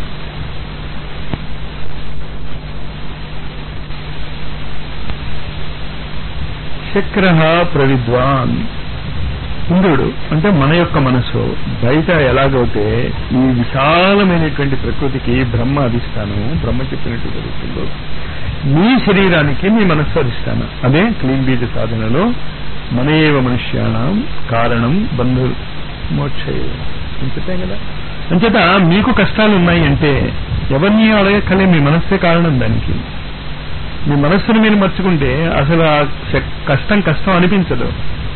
చక్ర ప్రవిద్వాన్ ఇంద్రుడు అంటే మన యొక్క మనసు బయట ఎలాగైతే ఈ విశాలమైనటువంటి ప్రకృతికి బ్రహ్మ అధిష్టానము బ్రహ్మ చెప్పినట్టు జరుగుతుందో మీ శరీరానికి మీ మనస్సు అధిష్టానం అదే క్లీన్ బీజ సాధనలో మనయేవ మనుష్యానం కారణం బంధు మోక్షే చెప్పాం కదా అంచేత మీకు కష్టాలు ఉన్నాయి అంటే ఎవరిని అడగక్కలే మీ మనస్సే కారణం దానికి మీ మనస్సును మీరు మర్చుకుంటే అసలు ఆ కష్టం కష్టం అనిపించదు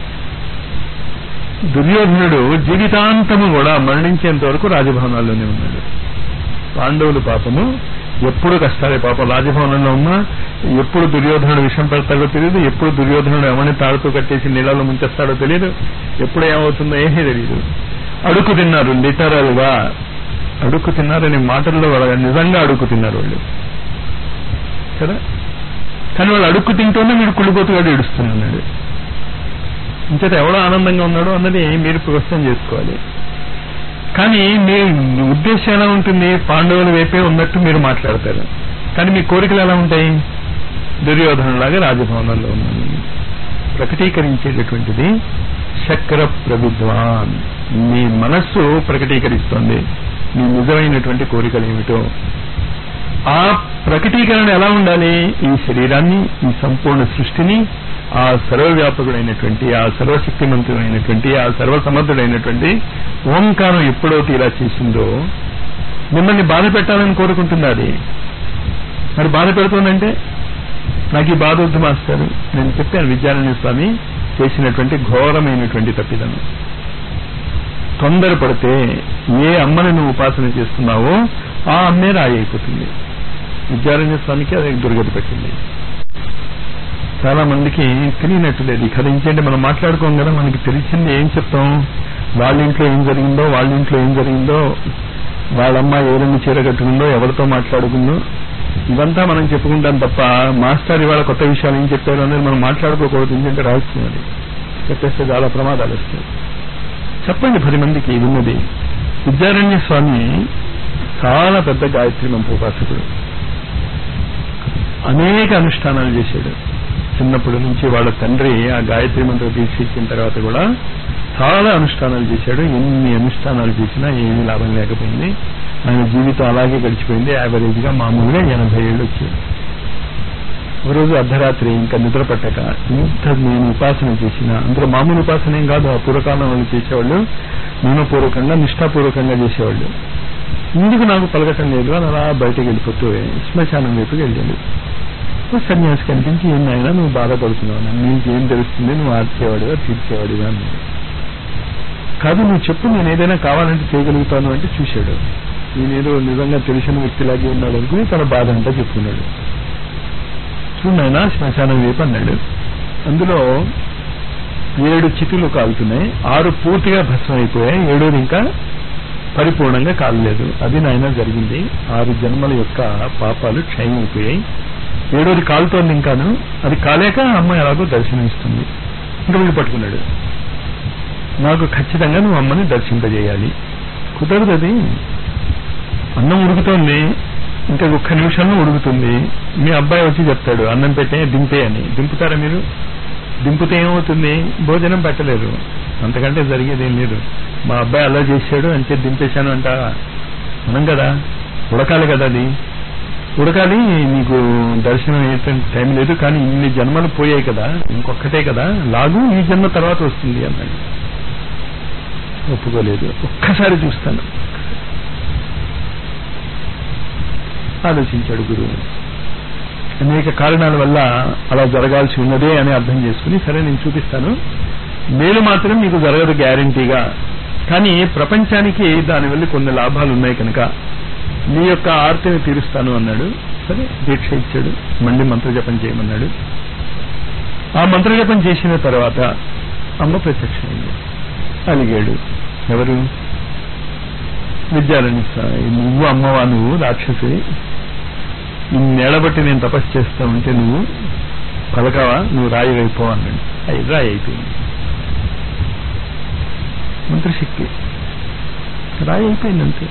దుర్యోధనుడు జీవితాంతము కూడా మరణించేంత వరకు రాజభవనాల్లోనే ఉన్నాడు పాండవులు పాపము ఎప్పుడు కష్టాలే పాపం రాజభవనంలో ఉన్నా ఎప్పుడు దుర్యోధనుడు విషం పెడతాడో తెలియదు ఎప్పుడు దుర్యోధనుడు ఎవరిని తాడుతూ కట్టేసి నీళ్ళలో ముంచేస్తాడో తెలియదు ఎప్పుడు ఏమవుతుందో ఏమీ తెలియదు అడుక్కు తిన్నారు లిటరల్ గా అడుక్కు తిన్నారనే మాటల్లో వాళ్ళ నిజంగా అడుక్కు తిన్నారు వాళ్ళు కదా కానీ వాళ్ళు అడుక్కు తింటూనే వీడు కుళ్ళిపోతుగాడు ఏడుస్తున్నాడు ఇంచేత ఎవడో ఆనందంగా ఉన్నాడో అన్నది మీరు ప్రశ్న చేసుకోవాలి కానీ మీ ఉద్దేశం ఎలా ఉంటుంది పాండవుల వైపే ఉన్నట్టు మీరు మాట్లాడతారు కానీ మీ కోరికలు ఎలా ఉంటాయి దుర్యోధనలాగా రాజభవనంలో ఉన్నాను ప్రకటీకరించేటటువంటిది చక్ర ప్రవిద్వాన్ మీ మనస్సు ప్రకటీకరిస్తోంది మీ నిజమైనటువంటి కోరికలు ఏమిటో ఆ ప్రకటీకరణ ఎలా ఉండాలి ఈ శరీరాన్ని ఈ సంపూర్ణ సృష్టిని ఆ సర్వవ్యాపకుడైనటువంటి ఆ సర్వశక్తిమంతుడైనటువంటి ఆ సర్వసమర్థుడైనటువంటి ఓంకారం ఎప్పుడైతే ఇలా చేసిందో మిమ్మల్ని బాధ పెట్టాలని కోరుకుంటుంది అది మరి బాధ పెడుతుందంటే నాకు ఈ బాధ వద్దు మాస్టర్ నేను చెప్పాను విద్యారణ్య స్వామి చేసినటువంటి ఘోరమైనటువంటి తప్పిదను తొందరపడితే ఏ అమ్మని నువ్వు ఉపాసన చేస్తున్నావో ఆ అమ్మే రాయి అయిపోతుంది విద్యారణ్య స్వామికి అది దుర్గతి పెట్టింది చాలా మందికి తెలియనట్టు లేదు ఈ కథ ఏంటంటే మనం మాట్లాడుకోం కదా మనకి తెలిసింది ఏం చెప్తాం వాళ్ళ ఇంట్లో ఏం జరిగిందో వాళ్ళ ఇంట్లో ఏం జరిగిందో వాళ్ళమ్మ ఏ రంగు చీర కట్టుకుందో ఎవరితో మాట్లాడుకుందో ఇవంతా మనం చెప్పుకుంటాం తప్ప మాస్టర్ ఇవాళ కొత్త విషయాలు ఏం చెప్పారు అనేది మనం మాట్లాడుకోకూడదు ఎందుకంటే రహస్యం అది చెప్పేస్తే చాలా ప్రమాదాలు వస్తాయి చెప్పండి పది మందికి ఇది ఉన్నది విద్యారణ్య స్వామి చాలా పెద్ద గాయత్రి మంత్ర ఉపాసకుడు అనేక అనుష్ఠానాలు చేశాడు చిన్నప్పటి నుంచి వాళ్ళ తండ్రి ఆ గాయత్రి మంత్రం తీర్చిచ్చిన తర్వాత కూడా చాలా అనుష్ఠానాలు చేశాడు ఎన్ని అనుష్ఠానాలు చేసినా ఏమీ లాభం లేకపోయింది ఆయన జీవితం అలాగే గడిచిపోయింది యావరేజ్ గా మామూలుగా ఎనభై ఏళ్ళు వచ్చాయి ఒక రోజు అర్ధరాత్రి ఇంకా నిద్ర పట్టక ఇంత నేను ఉపాసన చేసిన అందులో మామూలు ఉపాసన ఏం కాదు ఆ పూర్వకాలం వాళ్ళు చేసేవాళ్ళు నియమపూర్వకంగా నిష్ఠాపూర్వకంగా చేసేవాళ్ళు ఎందుకు నాకు పలకటం లేదు అని అలా బయటకు వెళ్ళిపోతూ శ్మశానం వైపుకి వెళ్ళాడు సన్యాసి కనిపించి ఏం నాయనా నువ్వు బాధపడుతున్నావు నీకేం తెలుస్తుంది నువ్వు ఆర్చేవాడుగా తీర్చేవాడుగా అన్నాడు కాదు నువ్వు చెప్పు నేను ఏదైనా కావాలంటే చేయగలుగుతాను అంటే చూశాడు నేనేదో నిజంగా తెలిసిన వ్యక్తిలాగే ఉన్నాడు అనుకుని తన బాధ అంతా చెప్పుకున్నాడు చూడైనా శ్మశానం వైపు అన్నాడు అందులో ఏడు చితులు కాలుతున్నాయి ఆరు పూర్తిగా భస్మం అయిపోయాయి ఏడోది ఇంకా పరిపూర్ణంగా కాలలేదు అది నాయన జరిగింది ఆరు జన్మల యొక్క పాపాలు క్షయం అయిపోయాయి ఏడోది కాలుతోంది ఇంకాను అది కాలేక అమ్మ ఎలాగో దర్శనమిస్తుంది ఇంకా వీళ్ళు పట్టుకున్నాడు నాకు ఖచ్చితంగా నువ్వు అమ్మని దర్శింపజేయాలి కుదరదు అది అన్నం ఉడుకుతోంది ఇంకా ఒక్క నిమిషంలో ఉడుకుతుంది మీ అబ్బాయి వచ్చి చెప్తాడు అన్నం పెట్టే దింపే అని దింపుతారా మీరు దింపితే ఏమవుతుంది భోజనం పెట్టలేదు అంతకంటే జరిగేది ఏం లేదు మా అబ్బాయి అలా చేశాడు అంతే దింపేశాను అంట మనం కదా ఉడకాలి కదా అది ఉడకాలి నీకు దర్శనం అయ్యేటువంటి టైం లేదు కానీ ఇన్ని జన్మలు పోయాయి కదా ఇంకొక్కటే కదా లాగు ఈ జన్మ తర్వాత వస్తుంది అన్నాడు ఒప్పుకోలేదు ఒక్కసారి చూస్తాను ఆలోచించాడు గురువు అనేక కారణాల వల్ల అలా జరగాల్సి ఉన్నదే అని అర్థం చేసుకుని సరే నేను చూపిస్తాను మేలు మాత్రం మీకు జరగదు గ్యారంటీగా కానీ ప్రపంచానికి దానివల్ల కొన్ని లాభాలు ఉన్నాయి కనుక నీ యొక్క ఆర్తిని తీరుస్తాను అన్నాడు సరే దీక్ష ఇచ్చాడు మళ్ళీ మంత్రజపం చేయమన్నాడు ఆ మంత్రజపం చేసిన తర్వాత అమ్మ ప్రత్యక్షమైంది అలిగాడు ఎవరు విద్యారణి స్వామి నువ్వు అమ్మవా నువ్వు రాక్షసి ఇన్నేళ్లబట్టి నేను తపస్సు చేస్తా ఉంటే నువ్వు పలకవా నువ్వు రాయి అయిపో అన్నాడు అయి రాయి అయిపోయింది మంత్రశక్తి రాయి అయిపోయింది అంతే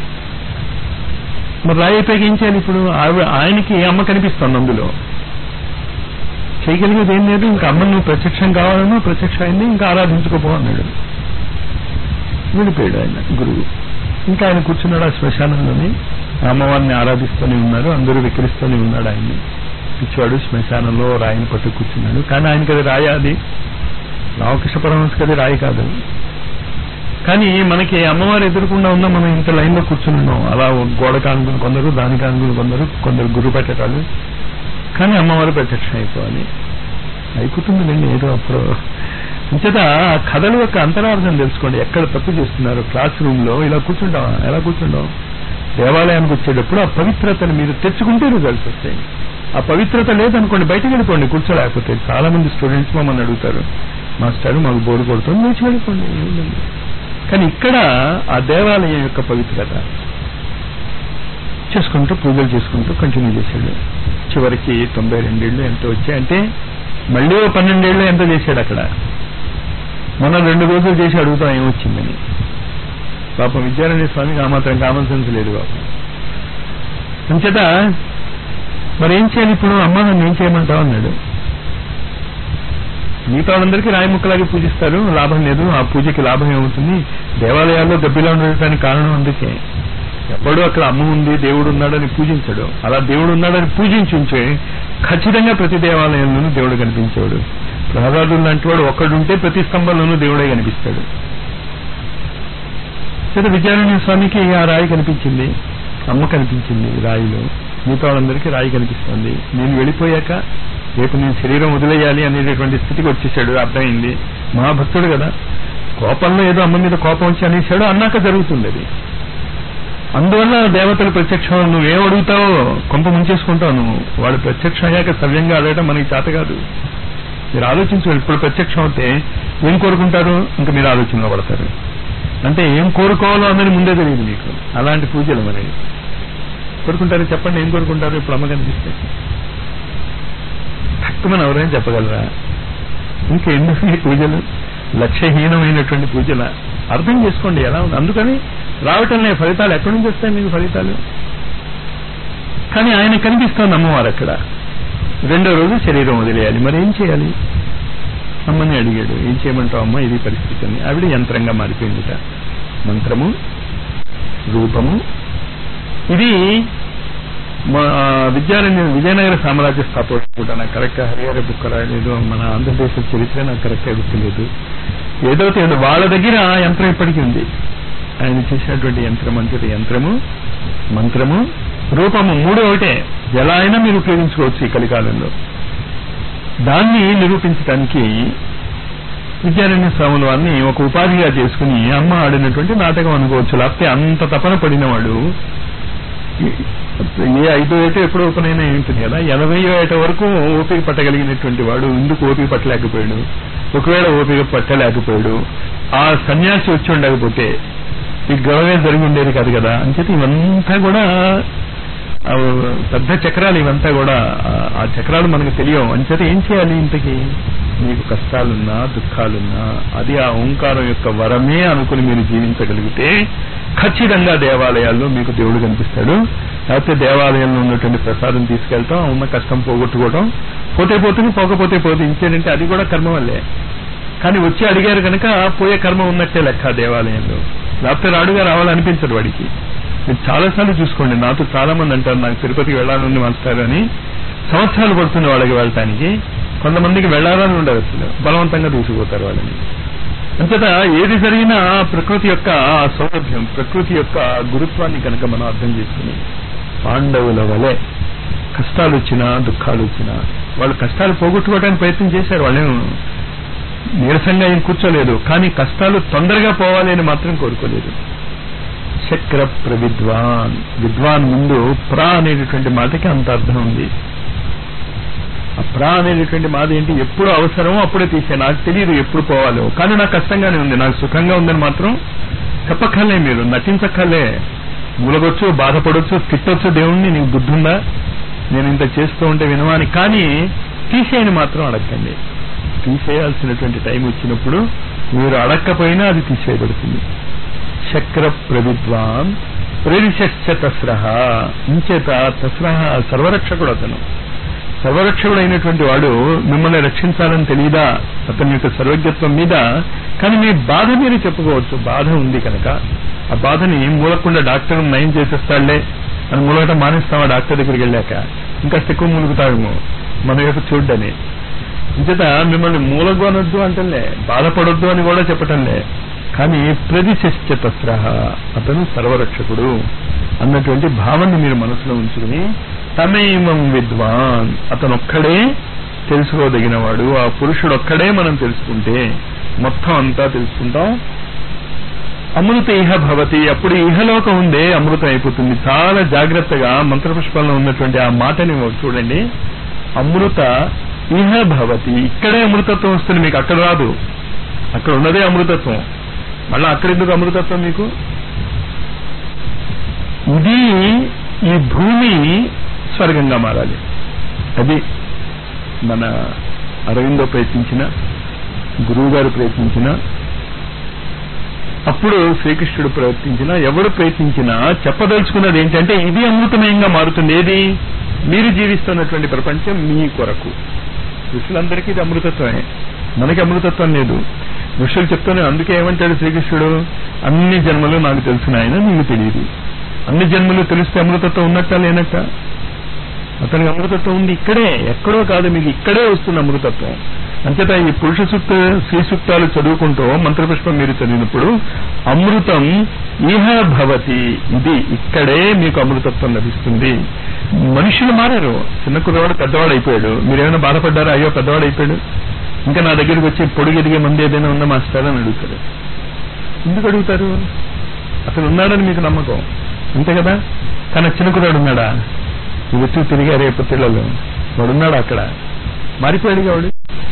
మరి రాయి అయిపోయాక ఏం చేయాలి ఇప్పుడు ఆవిడ ఆయనకి అమ్మ కనిపిస్తుంది అందులో చేయగలిగేది ఏం లేదు ఇంకా అమ్మ నువ్వు ప్రత్యక్షం కావాలన్నా ప్రత్యక్షం అయింది ఇంకా ఆరాధించుకోపో అన్నాడు వెళ్ళిపోయాడు ఆయన గురువు ఇంకా ఆయన కూర్చున్నాడు ఆ శ్మశానంలోని అమ్మవారిని ఆరాధిస్తూనే ఉన్నారు అందరూ వికరిస్తూనే ఉన్నాడు ఆయన్ని పిచ్చివాడు శ్మశానంలో రాయిని పట్టు కూర్చున్నాడు కానీ ఆయనకి అది రాయ అది రామకృష్ణ పరమహంసకి అది రాయి కాదు కానీ మనకి అమ్మవారు ఎదురకుండా ఉన్నా మనం ఇంత లైన్లో కూర్చుని ఉన్నాం అలా గోడ కానుకుని కొందరు దాని కానుకుని కొందరు కొందరు గురు పెట్టడాలు కానీ అమ్మవారు ప్రత్యక్షం అయిపోవాలి అయిపోతుంది లేండి ఏదో అప్పుడు అంచేత ఆ కథల యొక్క అంతరార్థం తెలుసుకోండి ఎక్కడ తప్పు చేస్తున్నారు క్లాస్ రూమ్ లో ఇలా కూర్చుంటాం ఎలా కూర్చుంటాం దేవాలయానికి వచ్చేటప్పుడు ఆ పవిత్రతను మీరు తెచ్చుకుంటే రిజల్ట్స్ వస్తాయి ఆ పవిత్రత లేదనుకోండి బయటకు వెళ్ళిపోండి కూర్చోలేకపోతే చాలా మంది స్టూడెంట్స్ మమ్మల్ని అడుగుతారు మాస్టర్ మాకు బోరు కొడుతుంది లేచి వెళ్ళిపోండి ఏముందండి. కానీ ఇక్కడ ఆ దేవాలయం యొక్క పవిత్రత చేసుకుంటూ పూజలు చేసుకుంటూ కంటిన్యూ చేశాడు చివరికి తొంభై రెండేళ్లు ఎంత వచ్చాయంటే మళ్ళీ ఓ పన్నెండేళ్ళు ఎంత చేశాడు అక్కడ మనం రెండు రోజులు చేసి అడుగుతాం ఏమొచ్చిందని పాపం విద్యారణ్య స్వామికి ఆ మాత్రం కామన్ సెన్స్ లేదు పాపం అంచేత మరి ఏం చేయాలి ఇప్పుడు అమ్మ నన్ను ఏం చేయమంటావు అన్నాడు మిగతా వాళ్ళందరికీ రాయి ముక్కలాగే పూజిస్తారు లాభం లేదు ఆ పూజకి లాభం ఏమవుతుంది దేవాలయాల్లో గబ్బిలా ఉండటానికి కారణం అందుకే ఎప్పుడూ అక్కడ అమ్మ ఉంది దేవుడు ఉన్నాడని పూజించడు అలా దేవుడు ఉన్నాడని పూజించుంచే ఖచ్చితంగా ప్రతి దేవాలయంలోనూ దేవుడు కనిపించేవాడు ప్రహ్లాదులు లాంటి వాడు ఒక్కడుంటే ప్రతి స్తంభంలోనూ దేవుడే కనిపిస్తాడు సరే విద్యారణ్య స్వామికి ఆ రాయి కనిపించింది అమ్మ కనిపించింది రాయిలో మిగతా వాళ్ళందరికీ రాయి కనిపిస్తుంది నేను వెళ్ళిపోయాక రేపు నేను శరీరం వదిలేయాలి అనేటటువంటి స్థితికి వచ్చేసాడు అర్థమైంది మహాభక్తుడు కదా కోపంలో ఏదో అమ్మ మీద కోపం వచ్చి అనేసాడు అన్నాక జరుగుతుంది అది అందువల్ల దేవతలు ప్రత్యక్షం నువ్వేం అడుగుతావో కొంప ముంచేసుకుంటావు నువ్వు వాడు ప్రత్యక్షం అయ్యాక సవ్యంగా అడగటం మనకి చేత కాదు మీరు ఆలోచించు ఇప్పుడు ప్రత్యక్షం అవుతే ఏం కోరుకుంటారు ఇంకా మీరు ఆలోచనలో పడతారు అంటే ఏం కోరుకోవాలో అన్నది ముందే తెలియదు మీకు అలాంటి పూజలు మరి కోరుకుంటారు చెప్పండి ఏం కోరుకుంటారు ఇప్పుడు అమ్మ కనిపిస్తే తక్కువ ఎవరైనా చెప్పగలరా ఇంకా ఎందుకు ఈ పూజలు లక్ష్యహీనమైనటువంటి పూజల అర్థం చేసుకోండి ఎలా ఉంది అందుకని రావటంలే ఫలితాలు ఎక్కడి నుంచి వస్తాయి మీకు ఫలితాలు కానీ ఆయన కనిపిస్తోంది అమ్మవారు అక్కడ రెండో రోజు శరీరం వదిలేయాలి మరి ఏం చేయాలి అమ్మని అడిగాడు ఏం చేయమంటావు అమ్మ ఇది పరిస్థితి అని ఆవిడ యంత్రంగా మారిపోయిందిట మంత్రము రూపము ఇది మా విద్యారణ్య విజయనగర సామ్రాజ్య స్థాపకుడు నాకు కరెక్ట్ హరిహర బుక్ రాయలేదు మన ఆంధ్రప్రదేశ్ చరిత్ర నాకు కరెక్ట్గా గుర్తులేదు ఏదో తెలియదు వాళ్ళ దగ్గర ఆ యంత్రం ఇప్పటికీ ఉంది ఆయన చేసినటువంటి యంత్రం అంటే యంత్రము మంత్రము రూపము మూడు ఒకటే ఎలా అయినా మీరు ఉపయోగించుకోవచ్చు ఈ కలికాలంలో దాన్ని నిరూపించడానికి విద్యారణ్య స్వాముల వారిని ఒక ఉపాధిగా చేసుకుని అమ్మ ఆడినటువంటి నాటకం అనుకోవచ్చు లేకపోతే అంత తపన పడినవాడు ఏ ఐదో ఏటో ఎప్పుడో ఓపెనైనా ఉంటుంది కదా ఎనభైయో ఏట వరకు ఓపిక పట్టగలిగినటువంటి వాడు ఎందుకు ఓపిక పట్టలేకపోయాడు ఒకవేళ ఓపిక పట్టలేకపోయాడు ఆ సన్యాసి వచ్చి ఉండకపోతే ఈ గొడవే జరిగి ఉండేది కాదు కదా అంచేత ఇవంతా కూడా ఆ పెద్ద చక్రాలు ఇవంతా కూడా ఆ- ఆ చక్రాలు మనకు తెలియవు అంచేత ఏం చేయాలి ఇంతకీ మీకు కష్టాలున్నా దుఃఖాలున్నా అది ఆ ఓంకారం యొక్క వరమే అనుకుని మీరు జీవించగలిగితే ఖచ్చితంగా దేవాలయాల్లో మీకు దేవుడు కనిపిస్తాడు లేకపోతే దేవాలయంలో ఉన్నటువంటి ప్రసాదం తీసుకెళ్తాం ఉన్న కష్టం పోగొట్టుకోవడం పోతే పోతుంది పోకపోతే పోతే ఇంకేంటంటే అది కూడా కర్మ వల్లే కానీ వచ్చి అడిగారు కనుక పోయే కర్మ ఉన్నట్టే లెక్క ఆ దేవాలయంలో లేకపోతే రాడుగా రావాలనిపించదు వాడికి మీరు చాలాసార్లు చూసుకోండి నాతో చాలా మంది అంటారు నాకు తిరుపతికి వెళ్ళాలని వస్తారు అని సంవత్సరాలు పడుతుంది వాళ్ళకి వెళ్ళటానికి కొంతమందికి వెళ్ళాలని ఉండదు అసలు బలవంతంగా తీసుకుపోతారు వాళ్ళని అంతటా ఏది జరిగినా ప్రకృతి యొక్క ఆ సౌలభ్యం ప్రకృతి యొక్క గురుత్వాన్ని కనుక మనం అర్థం చేసుకుని పాండవుల వలె కష్టాలు వచ్చినా దుఃఖాలు వచ్చినా వాళ్ళు కష్టాలు పోగొట్టుకోవడానికి ప్రయత్నం చేశారు వాళ్ళేం నీరసంగా ఏం కూర్చోలేదు కానీ కష్టాలు తొందరగా పోవాలి అని మాత్రం కోరుకోలేదు చక్ర ప్రవిద్వాన్ విద్వాన్ ముందు ప్రా అనేటటువంటి మాటకి అంత అర్థం ఉంది ఆ ప్రా అనేటటువంటి మాట ఏంటి ఎప్పుడు అవసరమో అప్పుడే తీసే నాకు తెలియదు ఎప్పుడు పోవాలో కానీ నాకు కష్టంగానే ఉంది నాకు సుఖంగా ఉందని మాత్రం చెప్పక్కర్లే మీరు నటించక్కర్లే మూలగొచ్చు బాధపడొచ్చు తిట్టొచ్చు దేవుణ్ణి నీకు బుద్ధి ఉందా నేను ఇంత చేస్తూ ఉంటే వినవాని కానీ తీసేయని మాత్రం అడగండి తీసేయాల్సినటువంటి టైం వచ్చినప్పుడు మీరు అడక్కపోయినా అది తీసేయబడుతుంది చక్ర ప్రవిద్వాన్ ప్రేరిశ్చ తస్రహ ఇంచేత తస్రహ సర్వరక్షకుడు అతను సర్వరక్షకుడు అయినటువంటి వాడు మిమ్మల్ని రక్షించాలని తెలియదా అతని యొక్క సర్వజ్ఞత్వం మీద కానీ మీ బాధ మీరు చెప్పుకోవచ్చు బాధ ఉంది కనుక ఆ బాధని మూలకుండా డాక్టర్ నయం చేసేస్తాడులే అని మూలగట మానేస్తావా డాక్టర్ దగ్గరికి వెళ్ళాక ఇంకా ఎక్కువ మూలుగుతాడేమో మన యొక్క చూడ్డని ఇంచేత మిమ్మల్ని మూలగొనొద్దు అంటలే బాధపడొద్దు అని కూడా చెప్పటంలే కానీ ప్రతిశ్చతస్ర అతను సర్వరక్షకుడు అన్నటువంటి భావాన్ని మీరు మనసులో ఉంచుకుని తమేమం విద్వాన్ అతను ఒక్కడే తెలుసుకోదగినవాడు ఆ పురుషుడు ఒక్కడే మనం తెలుసుకుంటే మొత్తం అంతా తెలుసుకుంటాం అమృత ఇహ భవతి అప్పుడు ఇహలోకం ఉందే అమృతం అయిపోతుంది చాలా జాగ్రత్తగా మంత్రపుష్పంలో ఉన్నటువంటి ఆ మాటని చూడండి అమృత ఇహ భవతి ఇక్కడే అమృతత్వం వస్తుంది మీకు అక్కడ రాదు అక్కడ ఉన్నదే అమృతత్వం మళ్ళీ అక్కడెందుకు అమృతత్వం మీకు ఇది ఈ భూమి స్వర్గంగా మారాలి అది మన అరవిందో ప్రయత్నించిన గురువు గారు ప్రయత్నించిన అప్పుడు శ్రీకృష్ణుడు ప్రయత్నించినా ఎవడు ప్రయత్నించినా చెప్పదలుచుకున్నది ఏంటంటే ఇది అమృతమయంగా మారుతుంది ఏది మీరు జీవిస్తున్నటువంటి ప్రపంచం మీ కొరకు ఋషులందరికీ ఇది అమృతత్వమే మనకి అమృతత్వం లేదు ఋషులు చెప్తూనే అందుకే ఏమంటాడు శ్రీకృష్ణుడు అన్ని జన్మలు నాకు తెలిసిన ఆయన నీకు తెలియదు అన్ని జన్మలు తెలిస్తే అమృతత్వం ఉన్నట్ట లేనట్ట అతనికి అమృతత్వం ఉంది ఇక్కడే ఎక్కడో కాదు మీకు ఇక్కడే వస్తుంది అమృతత్వం అంచేత ఈ పురుష సూక్త శ్రీ సూక్తాలు చదువుకుంటూ మంత్రపుష్పం మీరు చదివినప్పుడు అమృతం ఇహ భవతి ఇది ఇక్కడే మీకు అమృతత్వం లభిస్తుంది మనుషులు మారారు చిన్న కుర్రవాడు పెద్దవాడు అయిపోయాడు మీరేమైనా బాధపడ్డారా అయ్యో పెద్దవాడు అయిపోయాడు ఇంకా నా దగ్గరికి వచ్చి పొడుగు ఎదిగే మంది ఏదైనా ఉందా మాస్టర్ అని అడుగుతారు ఎందుకు అడుగుతారు అతను ఉన్నాడని మీకు నమ్మకం అంతే కదా కానీ చిన్న కుర్రాడు ఉన్నాడా ఈ వచ్చి తిరిగారు రేపు పిల్లలు వాడు ఉన్నాడు అక్కడ మారిపోయాడు వాడు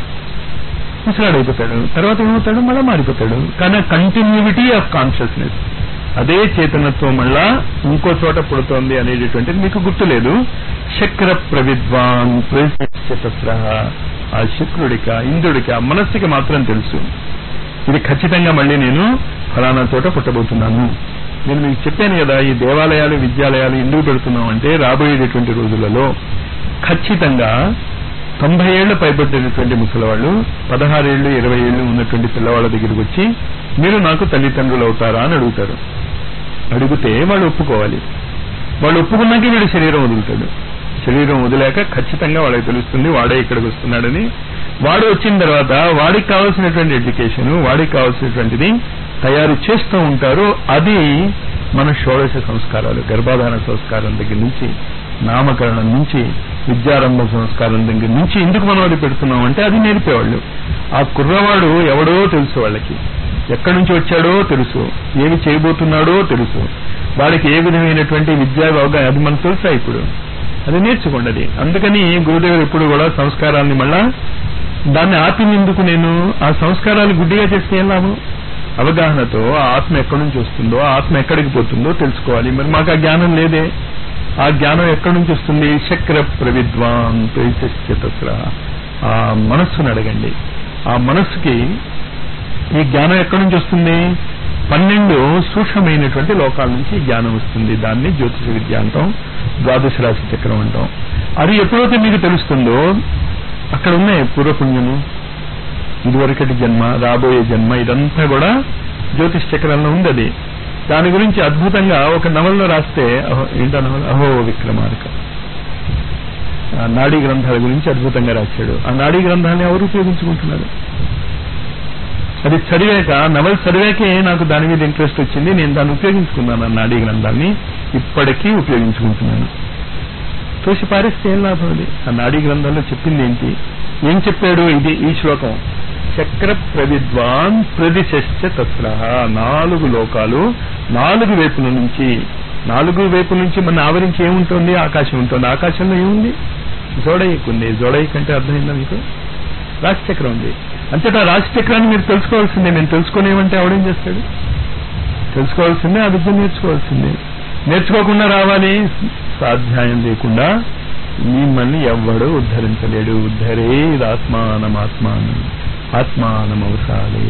ముసలాడు అయిపోతాడు తర్వాత ఏమవుతాడు మళ్ళా మారిపోతాడు కానీ కంటిన్యూటీ ఆఫ్ కాన్షియస్నెస్ అదే చేతనత్వం మళ్ళా ఇంకో చోట పుడుతోంది అనేటటువంటిది మీకు గుర్తులేదు శక్ర ప్రవిద్వాన్ ప్రతిశ్చతస్ర ఆ శుక్రుడిక ఇంద్రుడిక మనస్సుకి మాత్రం తెలుసు ఇది ఖచ్చితంగా మళ్ళీ నేను ఫలానా చోట పుట్టబోతున్నాను నేను మీకు చెప్పాను కదా ఈ దేవాలయాలు విద్యాలయాలు ఎందుకు పెడుతున్నాం అంటే రాబోయేటటువంటి రోజులలో ఖచ్చితంగా తొంభై ఏళ్లు పైబడ్డటువంటి ముసలివాళ్ళు పదహారేళ్లు ఇరవై ఏళ్లు ఉన్నటువంటి పిల్లవాళ్ళ దగ్గరికి వచ్చి మీరు నాకు తల్లిదండ్రులు అవుతారా అని అడుగుతారు అడిగితే వాళ్ళు ఒప్పుకోవాలి వాళ్ళు ఒప్పుకున్నాక వీడు శరీరం వదులుతాడు శరీరం వదిలేక ఖచ్చితంగా వాళ్ళకి తెలుస్తుంది వాడే ఇక్కడికి వస్తున్నాడని వాడు వచ్చిన తర్వాత వాడికి కావాల్సినటువంటి ఎడ్యుకేషన్ వాడికి కావాల్సినటువంటిది తయారు చేస్తూ ఉంటారు అది మన షోడశ సంస్కారాలు గర్భాధాన సంస్కారం దగ్గర నుంచి నామకరణం నుంచి విద్యారంభ సంస్కారం దగ్గర నుంచి ఎందుకు మనం అది పెడుతున్నాం అంటే అది నేర్పేవాళ్ళు ఆ కుర్రవాడు ఎవడో తెలుసు వాళ్ళకి ఎక్కడి నుంచి వచ్చాడో తెలుసు ఏమి చేయబోతున్నాడో తెలుసు వాడికి ఏ విధమైనటువంటి విద్యా అవగాహన అది మనకు తెలుసా ఇప్పుడు అది నేర్చుకోండి అది అందుకని గురుదేవుడు ఎప్పుడు కూడా సంస్కారాన్ని మళ్ళా దాన్ని ఆపినందుకు నేను ఆ సంస్కారాలు గుడ్డిగా చేస్తే ఏం లాభం అవగాహనతో ఆ ఆత్మ ఎక్కడి నుంచి వస్తుందో ఆ ఆత్మ ఎక్కడికి పోతుందో తెలుసుకోవాలి మరి మాకు ఆ జ్ఞానం లేదే ఆ జ్ఞానం ఎక్కడి నుంచి వస్తుంది చక్ర ప్రవిద్వాన్ తస్ర ఆ మనస్సును అడగండి ఆ మనస్సుకి ఈ జ్ఞానం ఎక్కడి నుంచి వస్తుంది పన్నెండు సూక్ష్మమైనటువంటి లోకాల నుంచి ఈ జ్ఞానం వస్తుంది దాన్ని జ్యోతిష విద్య అంటాం ద్వాదశ రాశి చక్రం అంటాం అది ఎప్పుడైతే మీకు తెలుస్తుందో అక్కడ ఉన్నాయి పూర్వపుణ్యము ఇదివరకటి జన్మ రాబోయే జన్మ ఇదంతా కూడా జ్యోతిష్ చక్రంలో ఉంది అది దాని గురించి అద్భుతంగా ఒక నవల్లో రాస్తే అహో ఏంటో నవల అహో విక్రమార్క ఆ నాడీ గ్రంథాల గురించి అద్భుతంగా రాశాడు ఆ నాడీ గ్రంథాన్ని ఎవరు ఉపయోగించుకుంటున్నారు అది చదివాక నవల్ చదివాకే నాకు దాని మీద ఇంట్రెస్ట్ వచ్చింది నేను దాన్ని ఉపయోగించుకున్నాను ఆ నాడీ గ్రంథాన్ని ఇప్పటికీ ఉపయోగించుకుంటున్నాను తోసి పారేస్తే ఏం లాభం అది ఆ నాడీ గ్రంథంలో చెప్పింది ఏంటి ఏం చెప్పాడు ఇది ఈ శ్లోకం చక్ర ప్రవిద్వాన్ ప్రదిశశ్చ తత్ర నాలుగు లోకాలు నాలుగు వైపుల నుంచి నాలుగు వైపుల నుంచి మన ఆవరించి ఏముంటుంది ఆకాశం ఉంటుంది ఆకాశంలో ఏముంది జోడైక్ ఉంది జోడైక్ అంటే అర్థమైందా మీకు రాశిచక్రం ఉంది అంతటా రాశిచక్రాన్ని మీరు తెలుసుకోవాల్సిందే నేను తెలుసుకునేమంటే ఆవిడేం చేస్తాడు తెలుసుకోవాల్సిందే ఆ విద్య నేర్చుకోవాల్సిందే నేర్చుకోకుండా రావాలి స్వాధ్యాయం లేకుండా మిమ్మల్ని ఎవ్వడు ఉద్ధరించలేడు ఉద్ధరే ఆత్మానమాత్మానం ఆత్మానమవసాలే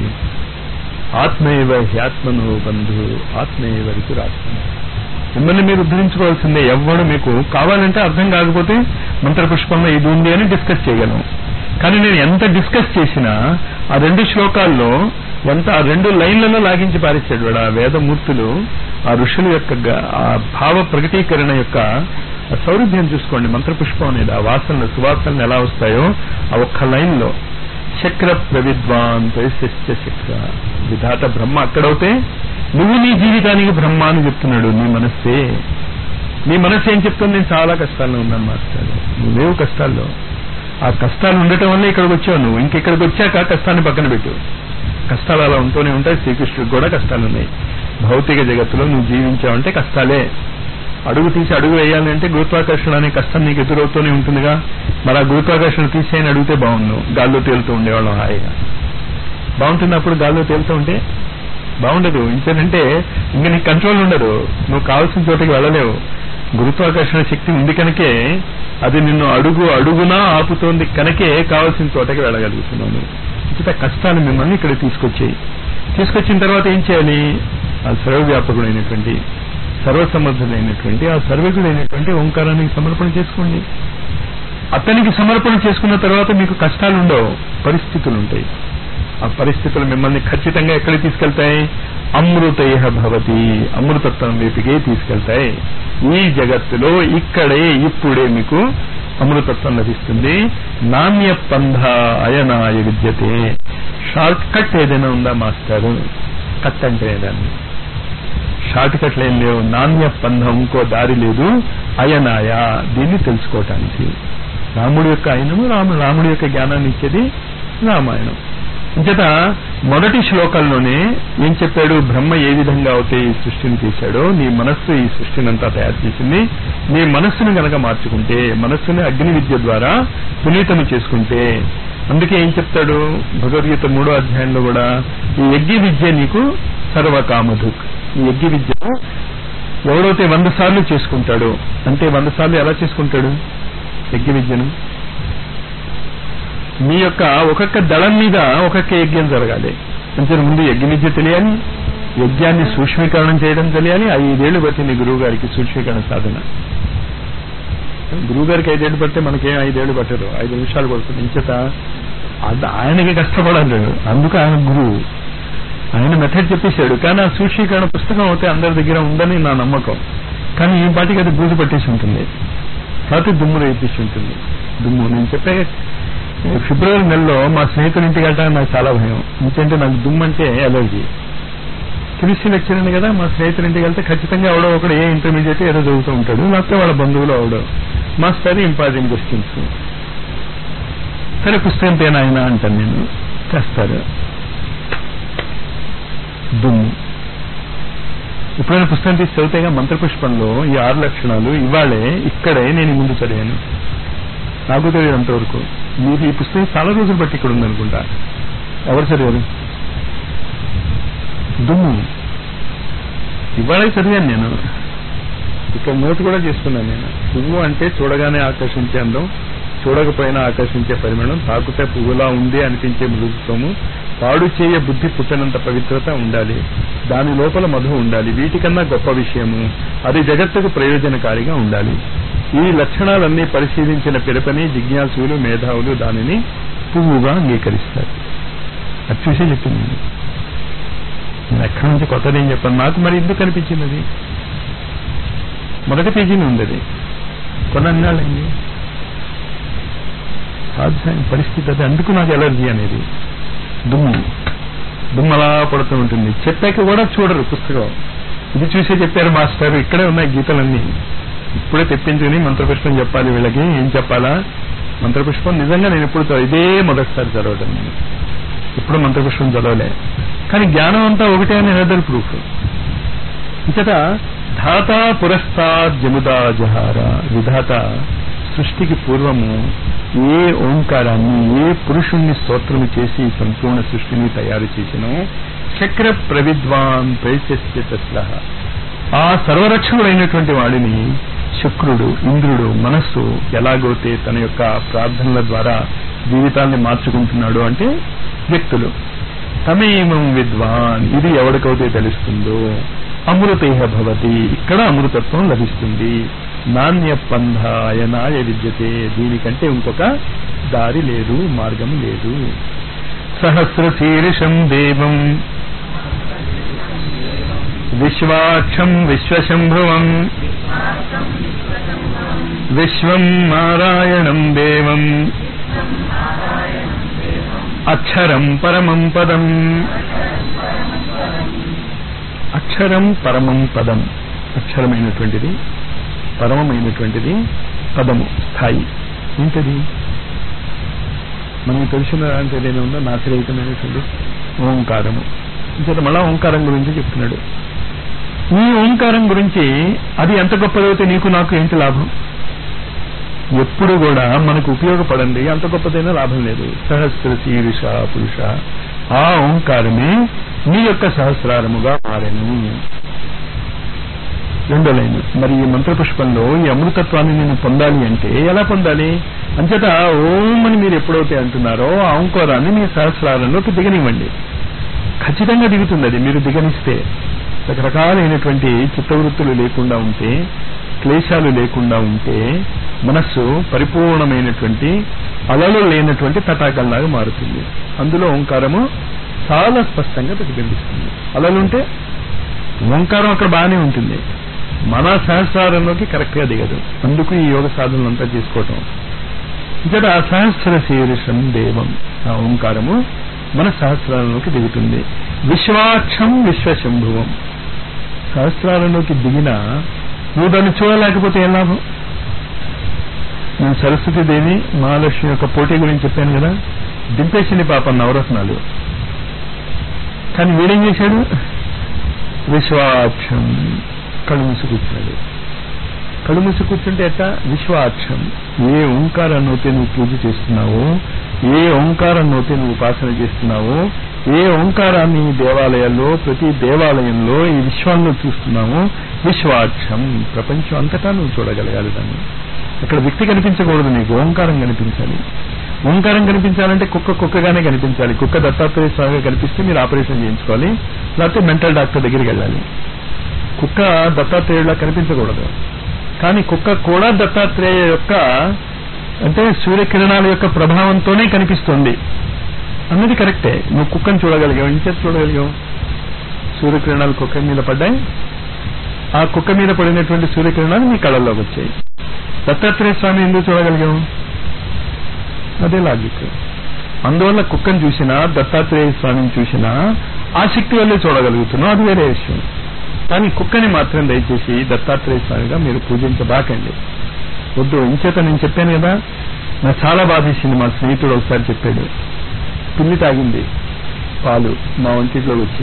ఆత్మైవ హ్యాత్మనో బంధు ఆత్మైవ రుచురాత్మ మిమ్మల్ని మీరు ఉద్ధరించుకోవాల్సిందే ఎవ్వడు మీకు కావాలంటే అర్థం కాకపోతే మంత్రపుష్పంలో ఇది ఉంది అని డిస్కస్ చేయగలం కానీ నేను ఎంత డిస్కస్ చేసినా ఆ రెండు శ్లోకాల్లో ఎంత ఆ రెండు లైన్లలో లాగించి పారేశాడు వాడు ఆ వేదమూర్తులు ఆ ఋషుల యొక్క గ- ఆ భావ ప్రకటీకరణ యొక్క ఆ సౌరభ్యం చూసుకోండి మంత్రపుష్పం అనేది ఆ వాసనలు సువాసనలు ఎలా వస్తాయో ఆ ఒక్క లైన్ లో చక్ర ప్రవిద్వాన్ పరిశిష్ట చక్ర విధాత బ్రహ్మ అక్కడవుతే నువ్వు నీ జీవితానికి బ్రహ్మ అని చెప్తున్నాడు నీ మనస్సే నీ మనస్సు ఏం చెప్తుంది నేను చాలా కష్టాల్లో ఉన్నాను మాస్టర్ నువ్వేవు కష్టాల్లో ఆ కష్టాలు ఉండటం వల్ల ఇక్కడికి వచ్చావు నువ్వు ఇంకెక్కడికి వచ్చాక కష్టాన్ని పక్కన పెట్టు కష్టాలు అలా ఉంటూనే ఉంటాయి శ్రీకృష్ణుడికి కూడా కష్టాలు ఉన్నాయి భౌతిక జగత్తులో నువ్వు జీవించావంటే కష్టాలే అడుగు తీసి అడుగు వేయాలంటే గురుత్వాకర్షణ అనే కష్టం నీకు ఎదురవుతూనే ఉంటుందిగా మరి ఆ గురుత్వాకర్షణ తీసేయని అడిగితే బాగుండు గాల్లో తేలుతూ ఉండేవాళ్ళం హాయిగా బాగుంటుంది అప్పుడు గాల్లో తేలుతూ ఉంటే బాగుండదు ఇంకేంటంటే ఇంకా నీకు కంట్రోల్ ఉండదు నువ్వు కావాల్సిన చోటకి వెళ్ళలేవు గురుత్వాకర్షణ శక్తి ఉంది కనుకే అది నిన్ను అడుగు అడుగునా ఆపుతోంది కనుకే కావాల్సిన చోటకి వెళ్ళగలుగుతున్నాను ఇంత కష్టాలు మిమ్మల్ని ఇక్కడ తీసుకొచ్చాయి తీసుకొచ్చిన తర్వాత ఏం చేయాలి ఆ సర్వవ్యాపకుడైనటువంటి సర్వసమర్థుడైనటువంటి ఆ సర్వకుడైనటువంటి ఓంకారానికి సమర్పణ చేసుకోండి అతనికి సమర్పణ చేసుకున్న తర్వాత మీకు కష్టాలు ఉండవు పరిస్థితులు ఉంటాయి ఆ పరిస్థితులు మిమ్మల్ని ఖచ్చితంగా ఎక్కడికి తీసుకెళ్తాయి అమృతయ భవతి అమృతత్వం వైపుకే తీసుకెళ్తాయి ఈ జగత్తులో ఇక్కడే ఇప్పుడే మీకు అమృతత్వం లభిస్తుంది నాణ్య పంధ అయనాయ విద్యతే షార్ట్ కట్ ఏదైనా ఉందా మాస్టర్ కట్ అంటే దాన్ని షార్ట్ కట్లు ఏం లేవు నాణ్య పంధం ఇంకో దారి లేదు అయనాయ దీన్ని తెలుసుకోవటానికి రాముడి యొక్క ఆయనము రాము రాముడి యొక్క జ్ఞానాన్ని ఇచ్చేది రామాయణం ఇంచేత మొదటి శ్లోకంలోనే ఏం చెప్పాడు బ్రహ్మ ఏ విధంగా అయితే ఈ సృష్టిని తీశాడో నీ మనస్సు ఈ సృష్టిని అంతా తయారు చేసింది నీ మనస్సును గనక మార్చుకుంటే మనస్సుని అగ్ని విద్య ద్వారా పునీతము చేసుకుంటే అందుకే ఏం చెప్తాడు భగవద్గీత మూడో అధ్యాయంలో కూడా ఈ యజ్ఞ విద్య నీకు సర్వకామధుక్ ఈ యజ్ఞ విద్య ఎవడైతే వంద సార్లు చేసుకుంటాడో అంటే వంద సార్లు ఎలా చేసుకుంటాడు యజ్ఞ విద్యను మీ యొక్క ఒక్కొక్క దళం మీద ఒక్కొక్క యజ్ఞం జరగాలి అంటే ముందు యజ్ఞ విద్య తెలియాలి యజ్ఞాన్ని సూక్ష్మీకరణం చేయడం తెలియాలి ఐదేళ్లు పట్టింది గురువు గారికి సూక్ష్మీకరణ సాధన గురువు గారికి ఐదేళ్లు పడితే మనకేం ఐదేళ్లు పట్టదు ఐదు నిమిషాలు పడుతుంది ఇంచేత అది ఆయనకి కష్టపడాలి అందుకు ఆయన గురువు ఆయన మెథడ్ చెప్పేశాడు కానీ ఆ సూక్ష్మీకరణ పుస్తకం అయితే అందరి దగ్గర ఉందని నా నమ్మకం కానీ ఈ పాటికి అది బూజు పట్టేసి ఉంటుంది లేకపోతే దుమ్ము రేపించి ఉంటుంది దుమ్ము నేను చెప్పే ఫిబ్రవరి నెలలో మా స్నేహితుల ఇంటికి వెళ్ళడానికి నాకు చాలా భయం ఎందుకంటే నాకు దుమ్ము అంటే ఎలర్జీ కెమిస్ట్రీ లెక్చర్ ఉంది కదా మా స్నేహితుల ఇంటికి వెళ్తే ఖచ్చితంగా ఎవడో ఒకడు ఏ ఇంటర్మీడియట్ ఏదో చదువుతూ ఉంటాడు లేకపోతే వాళ్ళ బంధువులు అవడో మా స్టడీ ఇంపార్టెంట్ క్వశ్చన్స్ సరే పుస్తకం తేనా ఆయన అంటాను నేను చేస్తారు దుమ్ము ఎప్పుడైనా పుస్తకం తీసి చదివితేగా మంత్రపుష్పంలో ఈ ఆరు లక్షణాలు ఇవాళే ఇక్కడే నేను ముందు చదివాను నాకు తెలియదు అంతవరకు మీరు ఈ పుస్తకం చాలా రోజులు బట్టి ఇక్కడ ఉందనుకుంటా ఎవరు చదివారు దుమ్ము ఇవాళే చదివాను నేను ఇక్కడ నోట్ కూడా చేసుకున్నాను నేను పువ్వు అంటే చూడగానే ఆకర్షించే అందం చూడకపోయినా ఆకర్షించే పరిమాణం తాకుతే పువ్వులా ఉంది అనిపించే మృదుత్వము పాడు చేయ బుద్ధి పుట్టనంత పవిత్రత ఉండాలి దాని లోపల మధు ఉండాలి వీటికన్నా గొప్ప విషయము అది జగత్తుకు ప్రయోజనకారిగా ఉండాలి ఈ లక్షణాలన్నీ పరిశీలించిన పిరపని జిజ్ఞాసులు మేధావులు దానిని పువ్వుగా అంగీకరిస్తారు అది చూసే చెప్పింది నేను. నేను ఎక్కడి నుంచి కొత్తది ఏం చెప్పాను నాకు మరి ఎందుకు అనిపించింది అది మొదటి పేజీని ఉంది అది కొన్ని అన్నాళ్ళండి సాధ్యం పరిస్థితి అది అందుకు నాకు ఎలర్జీ అనేది దుమ్ము దుమ్ము అలా పడుతూ ఉంటుంది చెప్పాక కూడా చూడరు పుస్తకం ఇది చూసే చెప్పారు మాస్టర్ ఇక్కడే ఉన్నాయి గీతలన్నీ ఇప్పుడే తెప్పించుకుని మంత్రపుష్పం చెప్పాలి వీళ్ళకి ఏం చెప్పాలా మంత్రపుష్పం నిజంగా నేను ఎప్పుడు చదివా- ఇదే మొదటిసారి చదవటం నేను ఇప్పుడు మంత్రపుష్పం చదవలే కానీ జ్ఞానం అంతా ఒకటే అని అనదర్ ప్రూఫ్ ఇంకట ధాత పురస్తాద్ జముదా జహార విధాత సృష్టికి పూర్వము ఏ ఓంకారాన్ని ఏ పురుషుణ్ణి స్తోత్రము చేసి ఈ సంపూర్ణ సృష్టిని తయారు చేసినో చక్ర ప్రవిద్వాన్ ప్రయత్న ఆ సర్వరక్షకుడైనటువంటి వాడిని శుక్రుడు ఇంద్రుడు మనస్సు ఎలాగైతే తన యొక్క ప్రార్థనల ద్వారా జీవితాన్ని మార్చుకుంటున్నాడు అంటే వ్యక్తులు తమేమం విద్వాన్ ఇది ఎవరికైతే తెలుస్తుందో అమృతేహ భవతి ఇక్కడ అమృతత్వం లభిస్తుంది నాణ్య పంధ అయనాయ విద్యతే దీనికంటే ఇంకొక దారి లేదు మార్గం లేదు సహస్ర శీర్షం దేవం విశ్వాక్షం విశ్వశంభువం విశ్వం నారాయణం దేవం అక్షరం పరమం పదం అక్షరం పరమం పదం అక్షరమైనటువంటిది పరమమైనటువంటిది పదము స్థాయి ఏంటది మనకు తెలిసిన దాంట్లో ఏదైనా ఉందో నాశరహితమైనటువంటి ఓంకారము ఇంత మళ్ళా ఓంకారం గురించి చెప్తున్నాడు ఈ ఓంకారం గురించి అది ఎంత గొప్పదైతే నీకు నాకు ఏంటి లాభం ఎప్పుడు కూడా మనకు ఉపయోగపడండి అంత గొప్పదైన లాభం లేదు సహస్ర శీర్ష పురుష ఆ ఓంకారమే నీ యొక్క సహస్రారముగా మారెను రెండో లైన్ మరి ఈ మంత్రపుష్పంలో ఈ అమృతత్వాన్ని నేను పొందాలి అంటే ఎలా పొందాలి అంచేత ఓం అని మీరు ఎప్పుడైతే అంటున్నారో ఆ ఓంకారాన్ని మీ సహస్రారంలోకి దిగనివ్వండి ఖచ్చితంగా దిగుతుంది అది మీరు దిగనిస్తే రకరకాలైనటువంటి చిత్తవృత్తులు లేకుండా ఉంటే క్లేశాలు లేకుండా ఉంటే మనస్సు పరిపూర్ణమైనటువంటి అలలు లేనటువంటి తటాకంలాగా మారుతుంది అందులో ఓంకారము చాలా స్పష్టంగా ప్రతిబింబిస్తుంది అలలుంటే ఓంకారం అక్కడ బాగానే ఉంటుంది మన సహస్రారంలోకి కరెక్ట్ గా దిగదు అందుకు ఈ యోగ సాధనలంతా చేసుకోవటం ఇక్కడ సహస్ర శీర్షం దేవం ఆ ఓంకారము మన సహస్రారంలోకి దిగుతుంది విశ్వాక్షం విశ్వశంభువం సహస్రారంలోకి దిగిన నువ్వు దాన్ని చూడలేకపోతే ఏం లాభం నేను సరస్వతి దేవి మహాలక్ష్మి యొక్క పోటీ గురించి చెప్పాను కదా దింపేసింది పాపం నవరత్నాలు కానీ వీడేం చేశాడు విశ్వాక్షం కళ్ళు మూసి కూర్చున్నాడు కళ్ళు మూసి కూర్చుంటే ఎట్ట విశ్వాక్షం ఏ ఓంకారాన్నైతే నువ్వు పూజ చేస్తున్నావో ఏ ఓంకారాన్నైతే నువ్వు ఉపాసన చేస్తున్నావో ఏ ఓంకారాన్ని ఈ దేవాలయాల్లో ప్రతి దేవాలయంలో ఈ విశ్వాన్ని చూస్తున్నావో విశ్వాక్షం ప్రపంచం అంతటా నువ్వు చూడగలగాలి దాన్ని ఇక్కడ వ్యక్తి కనిపించకూడదు నీకు ఓంకారం కనిపించాలి ఓంకారం కనిపించాలంటే కుక్క కుక్కగానే కనిపించాలి కుక్క దత్తాత్రేయ స్వామిగా కనిపిస్తే మీరు ఆపరేషన్ చేయించుకోవాలి లేకపోతే మెంటల్ డాక్టర్ దగ్గరికి వెళ్ళాలి కుక్క దత్తాత్రేయులా కనిపించకూడదు కానీ కుక్క కూడా దత్తాత్రేయ యొక్క అంటే సూర్యకిరణాల యొక్క ప్రభావంతోనే కనిపిస్తుంది అన్నది కరెక్టే నువ్వు కుక్కను చూడగలిగావు ఇంచేది చూడగలిగావు సూర్యకిరణాలు కుక్క మీద పడ్డాయి ఆ కుక్క మీద పడినటువంటి సూర్యకిరణాలు నీ కళ్ళల్లోకి వచ్చాయి దత్తాత్రేయ స్వామి ఎందుకు చూడగలిగావు అదే లాజిక్ అందువల్ల కుక్కను చూసినా దత్తాత్రేయ స్వామిని చూసినా ఆ శక్తి వల్లే చూడగలుగుతున్నావు అది వేరే విషయం కానీ కుక్కని మాత్రం దయచేసి దత్తాత్రేయ స్వామిగా మీరు పూజించబాకండి వద్దు ఇంచేత నేను చెప్పాను కదా నాకు చాలా బాధేసింది మా స్నేహితుడు ఒకసారి చెప్పాడు పిల్లి తాగింది పాలు మా వంటిట్లో వచ్చి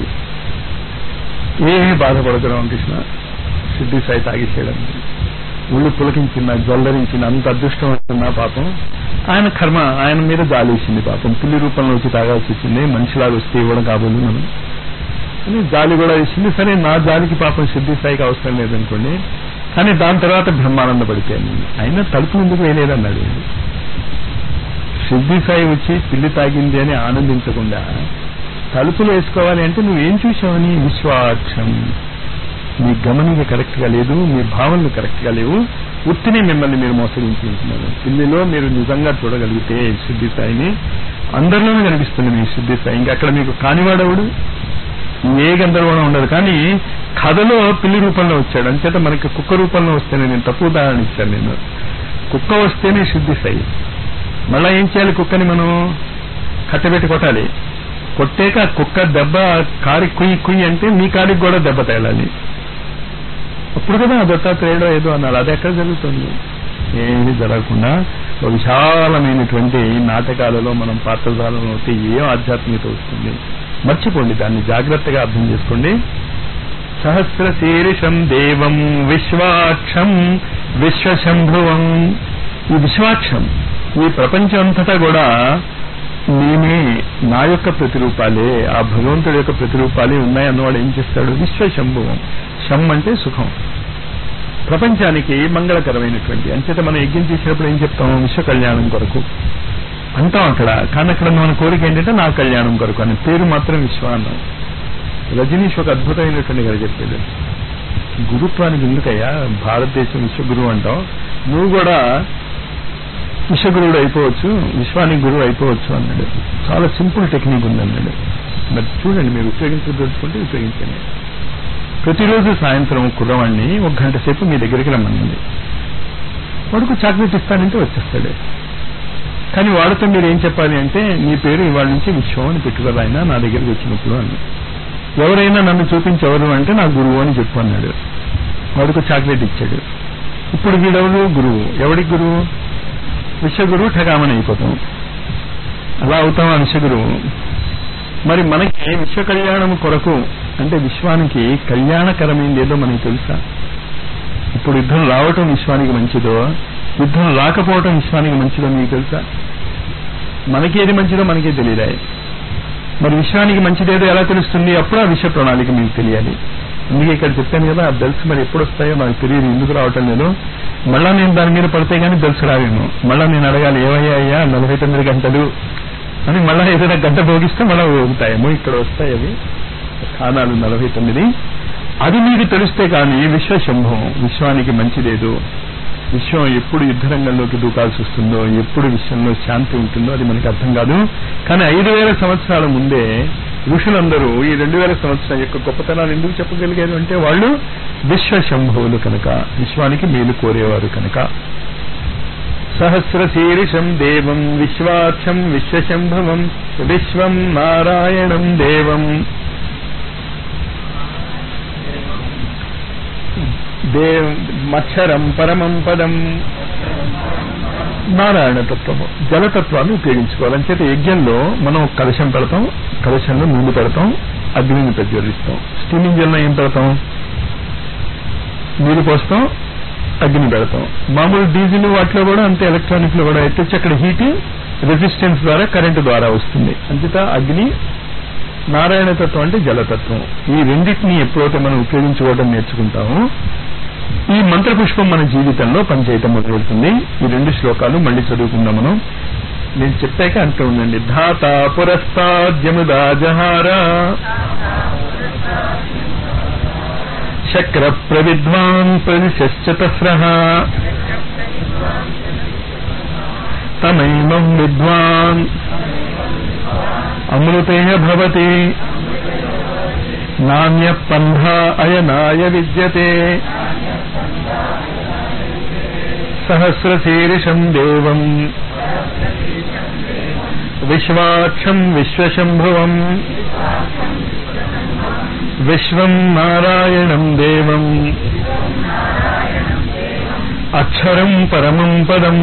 ఏమీ బాధపడదు రామకృష్ణ సిద్ధి సాయి తాగేసేయడం ఒళ్ళు పులకించిన జొల్లరించిన అంత అదృష్టం వస్తున్నా పాపం ఆయన కర్మ ఆయన మీద జాలేసింది పాపం పిల్లి రూపంలో వచ్చి తాగాల్సి వచ్చింది మనిషిలాగా వస్తే ఇవ్వడం కాబోలు మనం అని జాలి కూడా వేసింది సరే నా జాలికి పాపం సిద్ధి సాయికి అవసరం లేదనుకోండి కానీ దాని తర్వాత బ్రహ్మానంద పడిపోయాను అయినా తలుపు ఎందుకు వేయలేదన్నాడు సిద్ధి సాయి వచ్చి పిల్లి తాగింది అని ఆనందించకుండా తలుపులు వేసుకోవాలి అంటే నువ్వేం చూసావని విశ్వాక్షం మీ గమనిక కరెక్ట్ గా లేదు మీ భావనలు కరెక్ట్ గా లేవు ఉత్తిని మిమ్మల్ని మీరు మోసగించుకుంటున్నారు పిల్లిలో మీరు నిజంగా చూడగలిగితే సిద్ధి సాయిని అందరిలోనే కనిపిస్తుంది మీ సిద్ధి సాయి ఇంకా అక్కడ మీకు కానివాడవుడు ఏ గందరగోళం ఉండదు కానీ కథలో పిల్లి రూపంలో వచ్చాడు అంచేత మనకి కుక్క రూపంలో వస్తేనే నేను తప్పు ఉదాహరణ ఇచ్చాను నేను కుక్క వస్తేనే సిద్ధి సాయి మళ్ళా ఏం చేయాలి కుక్కని మనం కట్టబెట్టి కొట్టాలి కొట్టాక కుక్క దెబ్బ కారి కుయ్యి కుయ్యి అంటే మీ కాడికి కూడా దెబ్బ తేలాలి అప్పుడు కదా దత్తాత్రేయుడో ఏదో అన్నాడు అది ఎక్కడ జరుగుతుంది ఏమీ జరగకుండా ఒక విశాలమైనటువంటి నాటకాలలో మనం పాత్రధారణలో అయితే ఏం ఆధ్యాత్మికత వస్తుంది మర్చిపోండి దాన్ని జాగ్రత్తగా అర్థం చేసుకోండి సహస్ర శీర్షం దేవం విశ్వాక్షం విశ్వశంభువం ఈ విశ్వాక్షం ఈ ప్రపంచం అంతటా కూడా నేనే నా యొక్క ప్రతిరూపాలే ఆ భగవంతుడి యొక్క ప్రతిరూపాలే ఉన్నాయి అన్నవాడు ఏం చేస్తాడు విశ్వశంభువం శం అంటే సుఖం ప్రపంచానికి మంగళకరమైనటువంటి అంచేత మనం యజ్ఞం చేసినప్పుడు ఏం చెప్తాం విశ్వ కళ్యాణం కొరకు అంటాం అక్కడ కానీ అక్కడ మన కోరిక ఏంటంటే నా కళ్యాణం కొరకు అని పేరు మాత్రం విశ్వ అన్నాం రజనీష్ ఒక అద్భుతమైనటువంటి గారు చెప్పేది గురుత్వానికి ఎందుకయ్యా భారతదేశం విశ్వగురువు అంటాం నువ్వు కూడా విశ్వగురువుడు అయిపోవచ్చు విశ్వానికి గురువు అయిపోవచ్చు అన్నాడు చాలా సింపుల్ టెక్నిక్ ఉందన్నాడు మరి చూడండి మీరు ఉపయోగించదలుచుకుంటే ఉపయోగించండి ప్రతిరోజు సాయంత్రం కుర్రవాణ్ణి ఒక గంట సేపు మీ దగ్గరికి రమ్మనండి వాడుకు చాక్లెట్ ఇస్తానంటే వచ్చేస్తాడు కానీ వాడితో మీరు ఏం చెప్పాలి అంటే నీ పేరు ఇవాళ నుంచి విశ్వం అని పెట్టుకోరు ఆయన నా దగ్గరికి వచ్చినప్పుడు అని ఎవరైనా నన్ను చూపించెవరు అంటే నా గురువు అని చెప్పు అన్నాడు వాడికి చాక్లెట్ ఇచ్చాడు ఇప్పుడు వీడెవరు గురువు ఎవడికి గురువు విశ్వగురువు ఠగామని అయిపోతాం అలా అవుతాం ఆ విశ్వగురువు మరి మనకి విశ్వ కళ్యాణం కొరకు అంటే విశ్వానికి కళ్యాణకరమైంది ఏదో మనకి తెలుసా ఇప్పుడు యుద్ధం రావటం విశ్వానికి మంచిదో యుద్ధం రాకపోవటం విశ్వానికి మంచిదో మీకు తెలుసా మనకి ఏది మంచిదో మనకే తెలియదా మరి విశ్వానికి మంచిదేదో ఎలా తెలుస్తుంది అప్పుడు ఆ విశ్వ ప్రణాళిక మీకు తెలియాలి అందుకే ఇక్కడ చెప్పాను కదా ఆ బెల్స్ మరి ఎప్పుడు వస్తాయో నాకు తెలియదు ఎందుకు రావటం లేదు మళ్ళా నేను దాని మీద పడితే గానీ బెల్స్ రావేమో మళ్ళా నేను అడగాలి ఏమయ్యా అయ్యా నలభై తొమ్మిది గంటలు అని మళ్ళా ఏదైనా గంట భోగిస్తే మళ్ళా ఊగుతాయేమో ఇక్కడ వస్తాయి అవి స్థానాలు నలభై తొమ్మిది అది మీకు తెలిస్తే కానీ విశ్వశంభం విశ్వానికి మంచిదేదో విశ్వం ఎప్పుడు యుద్ధరంగంలోకి దూకాల్సి వస్తుందో ఎప్పుడు విశ్వంలో శాంతి ఉంటుందో అది మనకి అర్థం కాదు కానీ ఐదు వేల సంవత్సరాల ముందే ఋషులందరూ ఈ రెండు వేల సంవత్సరం యొక్క గొప్పతనాలు ఎందుకు చెప్పగలిగారు అంటే వాళ్ళు విశ్వశంభువులు కనుక విశ్వానికి మేలు కోరేవారు కనుక సహస్రశీర్షం దేవం విశ్వాక్షం విశ్వశంభవం విశ్వం నారాయణం దేవం దేవ్ మత్సరం పరమం పదం నారాయణ తత్వము జలతత్వాన్ని ఉపయోగించుకోవాలి అంచేత యజ్ఞంలో మనం ఒక కలశం పెడతాం కలశంలో నూనె పెడతాం అగ్నిని ప్రజ్వలిస్తాం స్టీమ్ ఇంజన్లో ఏం పెడతాం నీరు పోస్తాం అగ్ని పెడతాం మామూలు డీజిల్ వాటిలో కూడా అంతే ఎలక్ట్రానిక్ లో కూడా అయితే అక్కడ హీట్ రెసిస్టెన్స్ ద్వారా కరెంటు ద్వారా వస్తుంది అంచేత అగ్ని నారాయణ తత్వం అంటే జలతత్వం ఈ రెండింటిని ఎప్పుడైతే మనం ఉపయోగించుకోవడం నేర్చుకుంటామో ఈ మంత్రపుష్పం మన జీవితంలో పనిచేయటం మొదలవుతుంది ఈ రెండు శ్లోకాలు మళ్ళీ చదువుకుందాం మనం నేను చెప్పాక అంటూ ఉండండి ధాత పురస్తాద్యముదా జహార శక్ర ప్రవిద్వాన్ ప్రవిశ్చతస్ర తమైమం విద్వాన్ అమృతే భవతి నాణ్య పంధ అయనాయ విద్యతే సహస్రశీర్షం దేవం విశ్వాక్షం విశ్వశంభువం విశ్వం నారాయణం దేవం అక్షరం పరమం పదం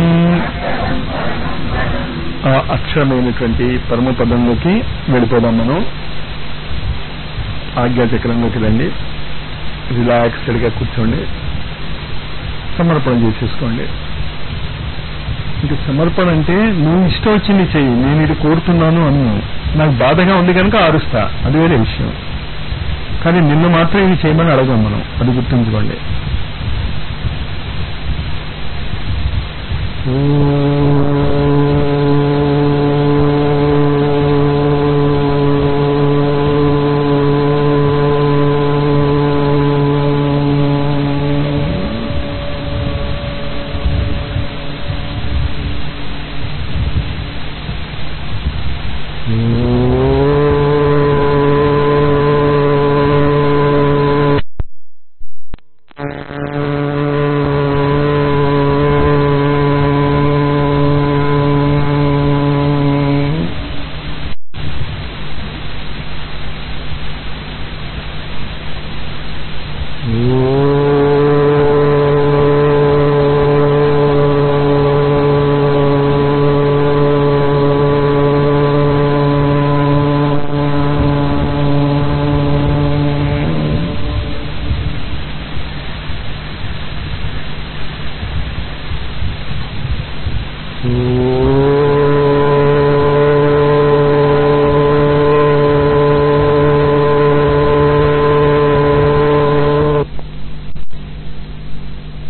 ఆ అక్షరమైనటువంటి పరమపదంలోకి వెళ్ళిపోదాం మనం ఆజ్ఞాచక్రంలోకి రండి రిలాక్స్డ్ గా కూర్చోండి సమర్పణ చేసేసుకోండి ఇంక సమర్పణ అంటే నువ్వు ఇష్టం వచ్చింది చెయ్యి నేను ఇది కోరుతున్నాను అన్ను నాకు బాధగా ఉంది కనుక ఆరుస్తా అది వేరే విషయం కానీ నిన్ను మాత్రం ఇది చేయమని అడగం మనం అది గుర్తుంచుకోండి ఓ